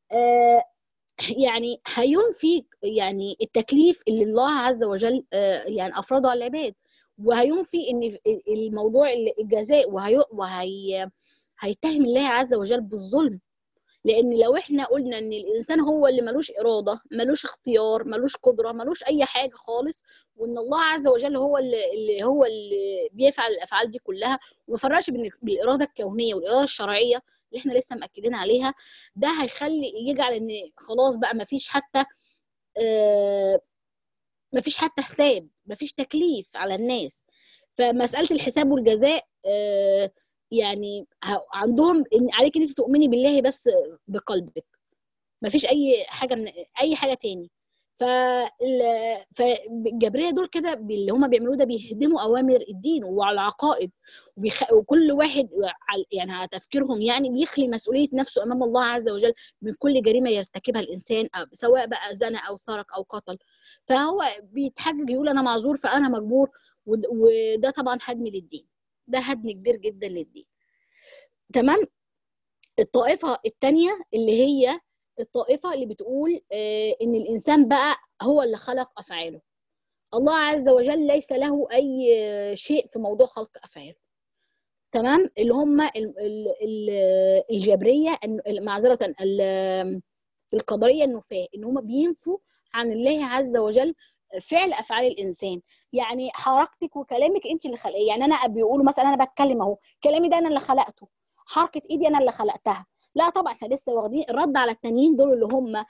يعني هينفي يعني التكليف اللي الله عز وجل يعني افرضه على العباد وهينفي ان الموضوع الجزاء وهي وهي هيتهم الله عز وجل بالظلم لان لو احنا قلنا ان الانسان هو اللي ملوش اراده ملوش اختيار ملوش قدره ملوش اي حاجه خالص وان الله عز وجل هو اللي, اللي هو اللي بيفعل الافعال دي كلها وما فرقش بين الاراده الكونيه والاراده الشرعيه اللي احنا لسه مأكدين عليها ده هيخلي يجعل ان خلاص بقى ما فيش حتى آه ما فيش حتى حساب ما فيش تكليف على الناس فمساله الحساب والجزاء آه يعني عندهم ان عليك ان انت تؤمني بالله بس بقلبك ما فيش اي حاجه من اي حاجه تاني ف فالجبريه دول كده اللي هم بيعملوه ده بيهدموا اوامر الدين وعلى العقائد وبيخ... وكل واحد يعني على تفكيرهم يعني بيخلي مسؤوليه نفسه امام الله عز وجل من كل جريمه يرتكبها الانسان سواء بقى زنى او سرق او قتل فهو بيتحجج يقول انا معذور فانا مجبور وده طبعا هدم للدين ده هدم كبير جدا للدين تمام الطائفه الثانيه اللي هي الطائفه اللي بتقول آه ان الانسان بقى هو اللي خلق افعاله الله عز وجل ليس له اي شيء في موضوع خلق افعاله تمام اللي هم الجبريه معذره القدريه النفاه ان هم بينفوا عن الله عز وجل فعل افعال الانسان يعني حركتك وكلامك انت اللي خلقيه يعني انا بيقولوا مثلا انا بتكلم اهو كلامي ده انا اللي خلقته حركه ايدي انا اللي خلقتها لا طبعا احنا لسه واخدين الرد على التانيين دول اللي هم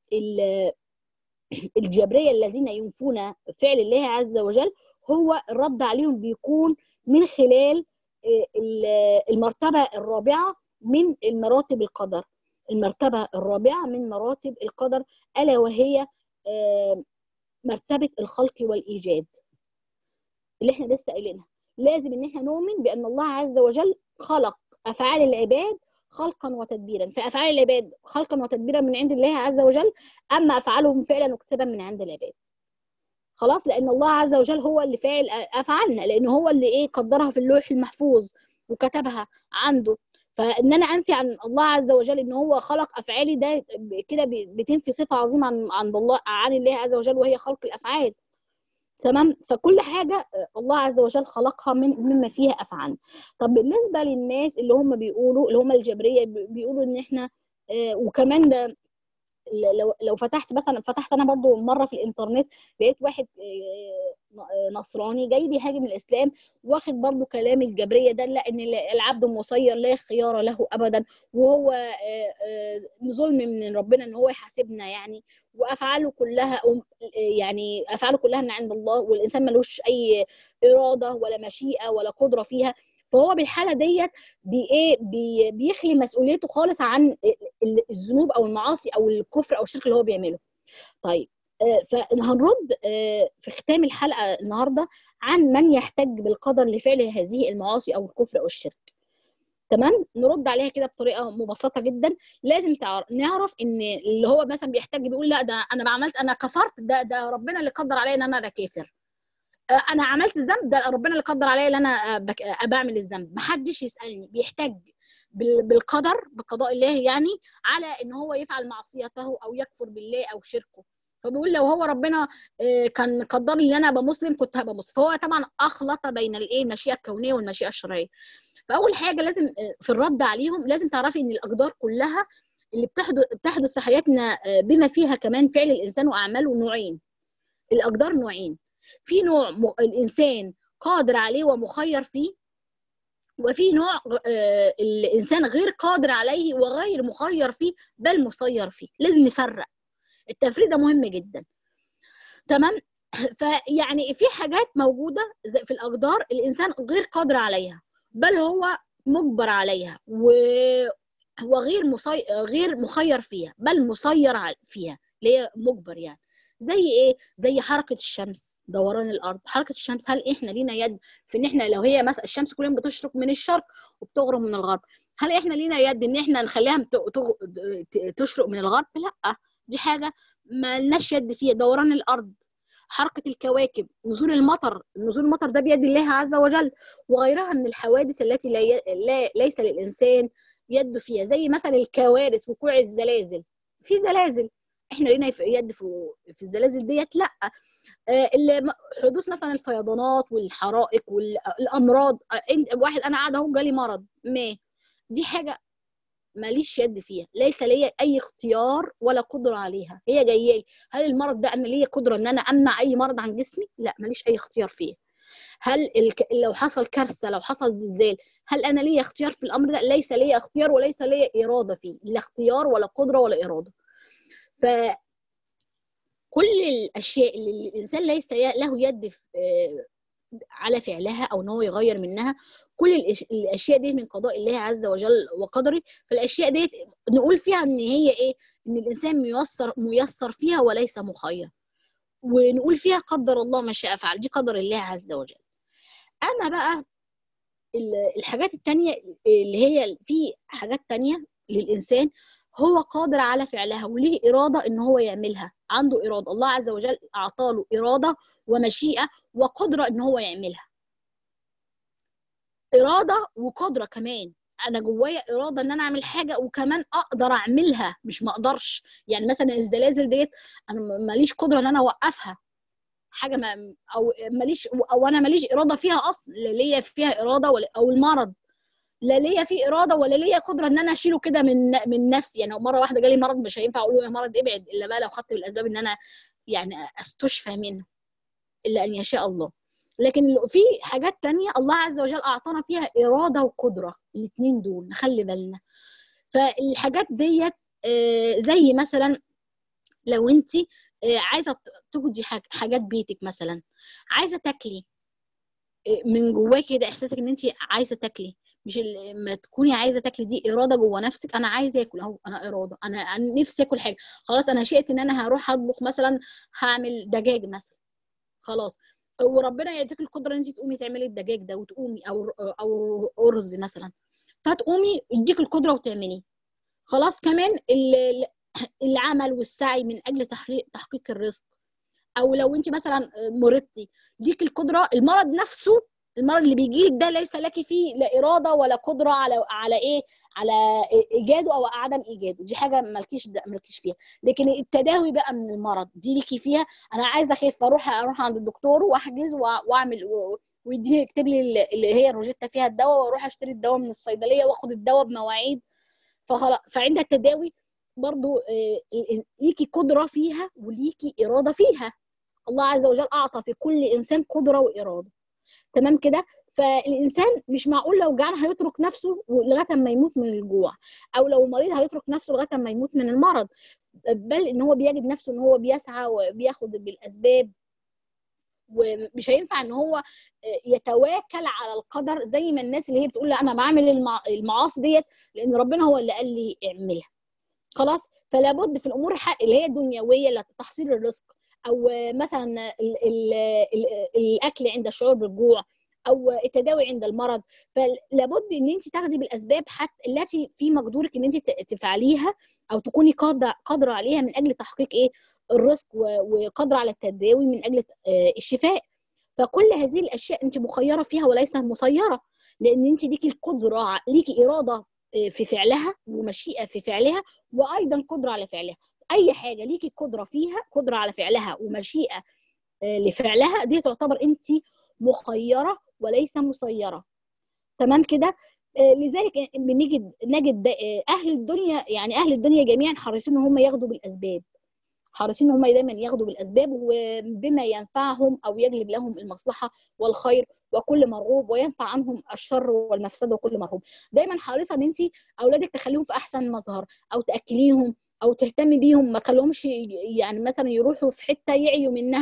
الجبريه الذين ينفون فعل الله عز وجل هو الرد عليهم بيكون من خلال المرتبه الرابعه من المراتب القدر المرتبه الرابعه من مراتب القدر الا وهي مرتبه الخلق والايجاد اللي احنا لسه قايلينها لازم ان احنا نؤمن بان الله عز وجل خلق افعال العباد خلقا وتدبيرا فافعال العباد خلقا وتدبيرا من عند الله عز وجل اما افعالهم فعلا وكسبا من عند العباد خلاص لان الله عز وجل هو اللي فاعل افعالنا لان هو اللي ايه قدرها في اللوح المحفوظ وكتبها عنده فان انا انفي عن الله عز وجل ان هو خلق افعالي ده كده بتنفي صفه عظيمه عن عند الله عن الله عز وجل وهي خلق الافعال تمام فكل حاجه الله عز وجل خلقها من مما فيها افعال طب بالنسبه للناس اللي هم بيقولوا اللي هم الجبريه بيقولوا ان احنا وكمان ده لو لو فتحت مثلا فتحت انا برضو مره في الانترنت لقيت واحد نصراني جاي بيهاجم الاسلام واخد برضو كلام الجبريه ده لا ان العبد مسير لا خيار له ابدا وهو ظلم من ربنا ان هو يحاسبنا يعني وافعاله كلها يعني افعاله كلها من عند الله والانسان ملوش اي اراده ولا مشيئه ولا قدره فيها فهو بالحاله ديت بي ايه بي بيخلي مسؤوليته خالص عن الذنوب او المعاصي او الكفر او الشرك اللي هو بيعمله طيب فهنرد في ختام الحلقه النهارده عن من يحتج بالقدر لفعل هذه المعاصي او الكفر او الشرك تمام نرد عليها كده بطريقه مبسطه جدا لازم نعرف ان اللي هو مثلا بيحتاج بيقول لا ده انا ما عملت انا كفرت ده ده ربنا اللي قدر عليا ان انا ده كافر انا عملت الذنب ده ربنا اللي قدر عليا ان انا بعمل الذنب محدش يسالني بيحتاج بالقدر بقضاء الله يعني على ان هو يفعل معصيته او يكفر بالله او شركه فبيقول لو هو ربنا كان قدر لي ان انا ابقى مسلم كنت هبقى مسلم فهو طبعا اخلط بين الايه المشيئه الكونيه والمشيئه الشرعيه فاول حاجه لازم في الرد عليهم لازم تعرفي ان الاقدار كلها اللي بتحدث بتحدث في حياتنا بما فيها كمان فعل الانسان واعماله نوعين الاقدار نوعين في نوع م... الانسان قادر عليه ومخير فيه وفي نوع آه الانسان غير قادر عليه وغير مخير فيه بل مسير فيه لازم نفرق التفريق ده مهم جدا تمام فيعني في حاجات موجوده في الاقدار الانسان غير قادر عليها بل هو مجبر عليها و... وغير مصي... غير مخير فيها بل مسير فيها اللي هي مجبر يعني زي ايه زي حركه الشمس دوران الارض حركه الشمس هل احنا لينا يد في ان احنا لو هي مثلا الشمس كل يوم بتشرق من الشرق وبتغرب من الغرب هل احنا لينا يد ان احنا نخليها تشرق من الغرب لا دي حاجه ما لناش يد فيها دوران الارض حركه الكواكب نزول المطر نزول المطر ده بيد الله عز وجل وغيرها من الحوادث التي لا, ي... لا ليس للانسان يد فيها زي مثلا الكوارث وقوع الزلازل في زلازل احنا لينا يد في, في الزلازل ديت لا حدوث مثلا الفيضانات والحرائق والامراض واحد انا قاعده اهو جالي مرض ما دي حاجه ماليش يد فيها ليس لي اي اختيار ولا قدره عليها هي جايه لي هل المرض ده انا ليا قدره ان انا امنع اي مرض عن جسمي لا ماليش اي اختيار فيه هل الك... لو حصل كارثه لو حصل زلزال هل انا ليا اختيار في الامر ده ليس لي اختيار وليس لي اراده فيه لا اختيار ولا قدره ولا اراده ف كل الاشياء اللي الانسان ليس له يد في على فعلها او ان هو يغير منها كل الاشياء دي من قضاء الله عز وجل وقدره فالاشياء دي نقول فيها ان هي ايه ان الانسان ميسر ميسر فيها وليس مخير ونقول فيها قدر الله ما شاء فعل دي قدر الله عز وجل اما بقى الحاجات التانية اللي هي في حاجات تانية للإنسان هو قادر على فعلها وليه إرادة إن هو يعملها عنده إرادة الله عز وجل أعطاله إرادة ومشيئة وقدرة إن هو يعملها إرادة وقدرة كمان انا جوايا اراده ان انا اعمل حاجه وكمان اقدر اعملها مش ما اقدرش يعني مثلا الزلازل ديت انا ماليش قدره ان انا اوقفها حاجه ما او ماليش او انا ماليش اراده فيها اصلا لا ليا فيها اراده ولا او المرض لا ليا فيه اراده ولا ليا قدره ان انا اشيله كده من من نفسي يعني مره واحده جالي مرض مش هينفع اقول له يا مرض ابعد الا بقى لو خدت بالاسباب ان انا يعني استشفى منه الا ان يشاء الله لكن في حاجات تانية الله عز وجل اعطانا فيها اراده وقدره الاثنين دول نخلي بالنا فالحاجات ديت زي مثلا لو انت عايزه تجدي حاجات بيتك مثلا عايزه تاكلي من جواكي كده احساسك ان انت عايزه تاكلي مش ما تكوني عايزه تاكلي دي اراده جوه نفسك انا عايزه اكل اهو انا اراده انا, أنا نفسي اكل حاجه خلاص انا شئت ان انا هروح اطبخ مثلا هعمل دجاج مثلا خلاص وربنا يديك القدره ان انت تقومي تعملي الدجاج ده وتقومي او او ارز مثلا فتقومي يديك القدره وتعمليه خلاص كمان العمل والسعي من اجل تحقيق تحقيق الرزق او لو انت مثلا مرضتي ليك القدره المرض نفسه المرض اللي بيجي لك ده ليس لك فيه لا اراده ولا قدره على على ايه على ايجاده او عدم ايجاده دي حاجه مالكيش مالكيش فيها لكن التداوي بقى من المرض دي ليكي فيها انا عايزه اخف اروح اروح عند الدكتور واحجز واعمل ويديني يكتب لي اللي هي الروجيتا فيها الدواء واروح اشتري الدواء من الصيدليه واخد الدواء بمواعيد فخلاص فعند التداوي برضو ليكي قدره فيها وليكي اراده فيها الله عز وجل اعطى في كل انسان قدره واراده تمام كده فالانسان مش معقول لو جعان هيترك نفسه لغايه ما يموت من الجوع او لو مريض هيترك نفسه لغايه ما يموت من المرض بل ان هو بيجد نفسه ان هو بيسعى وبياخد بالاسباب ومش هينفع ان هو يتواكل على القدر زي ما الناس اللي هي بتقول لا انا بعمل المعاصي ديت لان ربنا هو اللي قال لي اعملها خلاص فلا بد في الامور اللي هي الدنيويه اللي تحصيل الرزق او مثلا ال ال ال الاكل عند الشعور بالجوع او التداوي عند المرض فلابد ان انت تاخدي بالاسباب حتى التي في مقدورك ان انت تفعليها او تكوني قادره عليها من اجل تحقيق ايه الرزق وقادره على التداوي من اجل الشفاء فكل هذه الاشياء انت مخيره فيها وليس مسيره لان انت ليكي القدره ليكي اراده في فعلها ومشيئه في فعلها وايضا قدره على فعلها اي حاجه ليكي قدره فيها قدره على فعلها ومشيئه لفعلها دي تعتبر انت مخيره وليس مسيره تمام كده لذلك بنجد نجد اهل الدنيا يعني اهل الدنيا جميعا حريصين ان هم ياخدوا بالاسباب حريصين ان هم دايما ياخدوا بالاسباب وبما ينفعهم او يجلب لهم المصلحه والخير وكل مرغوب وينفع عنهم الشر والمفسده وكل مرغوب دايما حريصه ان انت اولادك تخليهم في احسن مظهر او تاكليهم او تهتمي بيهم ما تخليهمش يعني مثلا يروحوا في حته يعيوا منها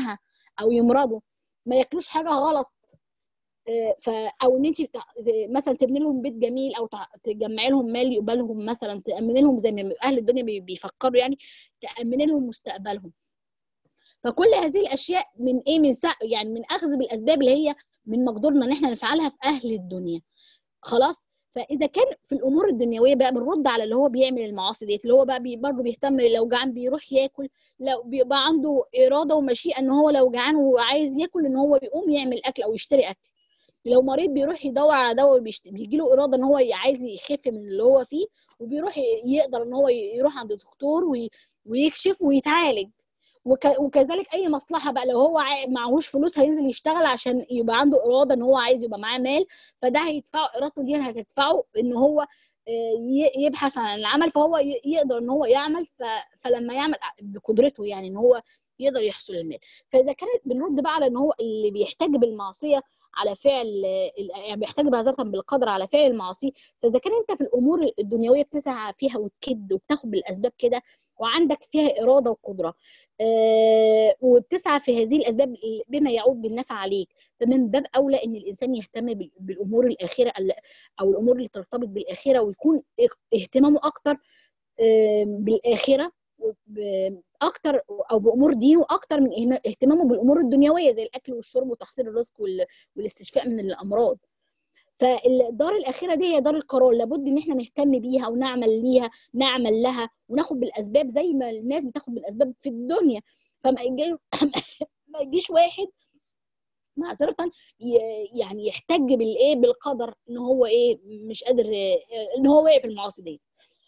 او يمرضوا ما ياكلوش حاجه غلط ف او ان انت مثلا تبني لهم بيت جميل او تجمعي لهم مال يقبلهم مثلا تامني لهم زي ما اهل الدنيا بيفكروا يعني تامني لهم مستقبلهم فكل هذه الاشياء من ايه من يعني من اخذ بالاسباب اللي هي من مقدورنا ان احنا نفعلها في اهل الدنيا خلاص فاذا كان في الامور الدنيويه بقى بنرد على اللي هو بيعمل المعاصي ديت اللي هو بقى بي برضه بيهتم لو جعان بيروح ياكل لو بيبقى عنده اراده ومشيئه ان هو لو جعان وعايز ياكل ان هو يقوم يعمل اكل او يشتري اكل لو مريض بيروح يدور على دواء بيجي له اراده ان هو عايز يخف من اللي هو فيه وبيروح يقدر ان هو يروح عند دكتور ويكشف ويتعالج وكذلك اي مصلحه بقى لو هو معهوش فلوس هينزل يشتغل عشان يبقى عنده اراده ان هو عايز يبقى معاه مال فده هيدفعه ارادته دي هتدفعه ان هو يبحث عن العمل فهو يقدر ان هو يعمل فلما يعمل بقدرته يعني ان هو يقدر يحصل المال فاذا كانت بنرد بقى على ان هو اللي بيحتاج بالمعصيه على فعل يعني بيحتاج معذره بالقدر على فعل المعاصي فاذا كان انت في الامور الدنيويه بتسعى فيها وتكد وبتاخد بالاسباب كده وعندك فيها اراده وقدره آه وبتسعى في هذه الاسباب بما يعود بالنفع عليك فمن باب اولى ان الانسان يهتم بالامور الاخره او الامور اللي ترتبط بالاخره ويكون اهتمامه اكتر آه بالاخره اكتر او بامور دينه اكتر من اهتمامه بالامور الدنيويه زي الاكل والشرب وتحصيل الرزق والاستشفاء من الامراض فالدار الاخيره دي هي دار القرار لابد ان احنا نهتم بيها ونعمل ليها نعمل لها وناخد بالاسباب زي ما الناس بتاخد بالاسباب في الدنيا فما يجي ما يجيش واحد معذرة يعني يحتج بالايه بالقدر ان هو ايه مش قادر ان هو واقع في المعاصي دي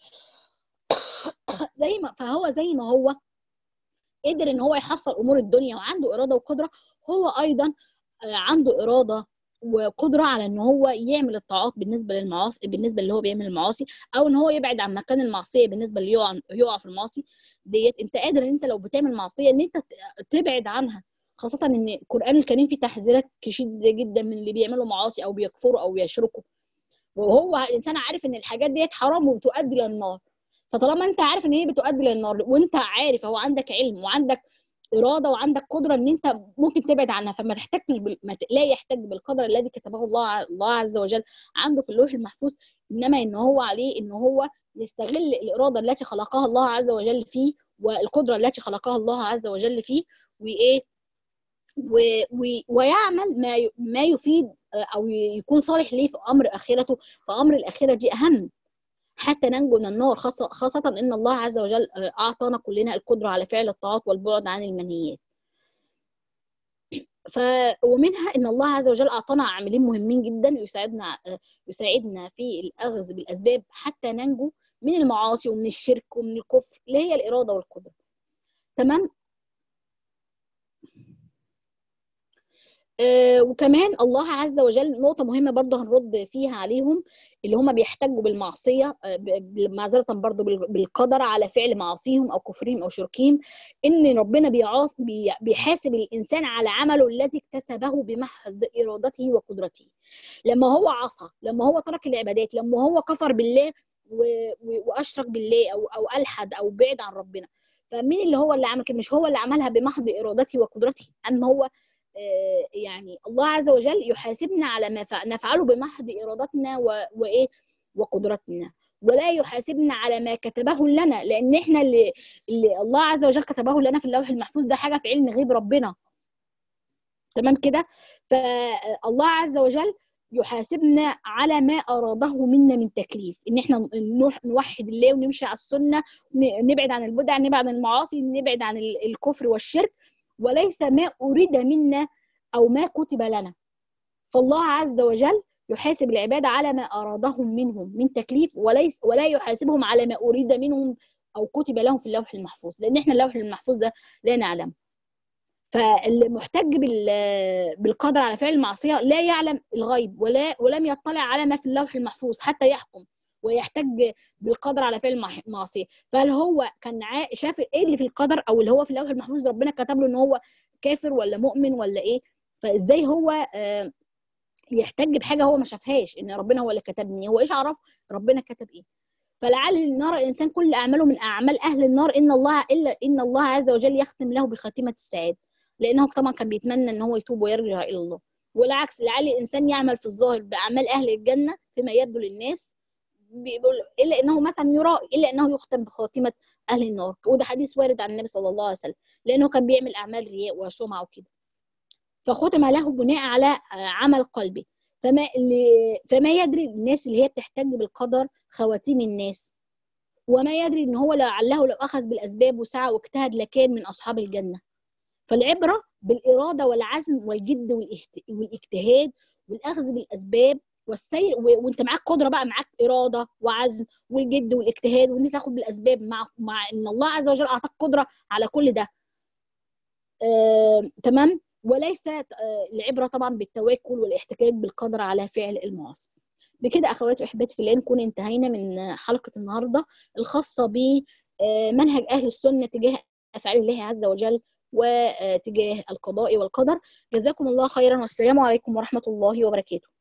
زي ما فهو زي ما هو قدر ان هو يحصل امور الدنيا وعنده اراده وقدره هو ايضا عنده اراده وقدره على ان هو يعمل الطاعات بالنسبه للمعاصي بالنسبه اللي هو بيعمل المعاصي او ان هو يبعد عن مكان المعصيه بالنسبه اللي يقع يقع في المعاصي ديت انت قادر ان انت لو بتعمل معصيه ان انت تبعد عنها خاصه ان القران الكريم فيه تحذيرات شديده جدا من اللي بيعملوا معاصي او بيكفروا او بيشركوا وهو الانسان عارف ان الحاجات ديت حرام وبتؤدي للنار فطالما انت عارف ان هي بتؤدي للنار وانت عارف هو عندك علم وعندك اراده وعندك قدره ان انت ممكن تبعد عنها فما تحتاجش بال... ما ت... لا يحتاج بالقدر الذي كتبه الله الله عز وجل عنده في اللوح المحفوظ انما ان هو عليه ان هو يستغل الاراده التي خلقها الله عز وجل فيه والقدره التي خلقها الله عز وجل فيه وايه و... و... ويعمل ما ي... ما يفيد او يكون صالح ليه في امر اخرته فامر الاخره دي اهم حتى ننجو من النار خاصة, خاصة إن الله عز وجل أعطانا كلنا القدرة على فعل الطاعات والبعد عن المنهيات ف ومنها ان الله عز وجل اعطانا عاملين مهمين جدا يساعدنا يساعدنا في الاخذ بالاسباب حتى ننجو من المعاصي ومن الشرك ومن الكفر اللي هي الاراده والقدره تمام آه وكمان الله عز وجل نقطة مهمة برضه هنرد فيها عليهم اللي هم بيحتجوا بالمعصية آه معذرة برضه بالقدر على فعل معاصيهم أو كفرهم أو شركهم إن ربنا بيعاص بيحاسب الإنسان على عمله الذي اكتسبه بمحض إرادته وقدرته لما هو عصى لما هو ترك العبادات لما هو كفر بالله وأشرك بالله أو أو ألحد أو بعد عن ربنا فمين اللي هو اللي عمل كده مش هو اللي عملها بمحض إرادته وقدرته أما هو يعني الله عز وجل يحاسبنا على ما نفعله بمحض ارادتنا وايه وقدرتنا ولا يحاسبنا على ما كتبه لنا لان احنا اللي, اللي الله عز وجل كتبه لنا في اللوح المحفوظ ده حاجه في علم غيب ربنا تمام كده فالله عز وجل يحاسبنا على ما اراده منا من تكليف ان احنا نوحد الله ونمشي على السنه نبعد عن البدع نبعد عن المعاصي نبعد عن الكفر والشرك وليس ما أريد منا أو ما كتب لنا فالله عز وجل يحاسب العباد على ما أرادهم منهم من تكليف وليس ولا يحاسبهم على ما أريد منهم أو كتب لهم في اللوح المحفوظ لأن إحنا اللوح المحفوظ ده لا نعلم فالمحتج بالقدر على فعل المعصية لا يعلم الغيب ولا ولم يطلع على ما في اللوح المحفوظ حتى يحكم ويحتج بالقدر على فعل المعصيه فهل هو كان شاف ايه اللي في القدر او اللي هو في اللوح المحفوظ ربنا كتب له ان هو كافر ولا مؤمن ولا ايه فازاي هو يحتج بحاجه هو ما شافهاش ان ربنا هو اللي كتبني هو ايش عرف ربنا كتب ايه فلعل نرى الانسان كل اعماله من اعمال اهل النار ان الله الا ان الله عز وجل يختم له بخاتمه السعاده لانه طبعا كان بيتمنى ان هو يتوب ويرجع الى الله والعكس لعل الانسان يعمل في الظاهر باعمال اهل الجنه فيما يبدو للناس بيقول الا انه مثلا يرائي الا انه يختم بخاتمه اهل النار وده حديث وارد عن النبي صلى الله عليه وسلم لانه كان بيعمل اعمال رياء وسمعه وكده فختم له بناء على عمل قلبه فما اللي فما يدري الناس اللي هي بتحتج بالقدر خواتيم الناس وما يدري ان هو لعله لو اخذ بالاسباب وسعى واجتهد لكان من اصحاب الجنه فالعبره بالاراده والعزم والجد والاجتهاد والاخذ بالاسباب والسير وانت معاك قدره بقى معاك اراده وعزم وجد والاجتهاد وان تاخد بالاسباب مع مع ان الله عز وجل اعطاك قدره على كل ده آه، تمام وليس آه، العبره طبعا بالتواكل والاحتكاك بالقدر على فعل المعاصي بكده اخواتي واحباتي في الله نكون انتهينا من حلقه النهارده الخاصه بمنهج آه، اهل السنه تجاه افعال الله عز وجل وتجاه القضاء والقدر جزاكم الله خيرا والسلام عليكم ورحمه الله وبركاته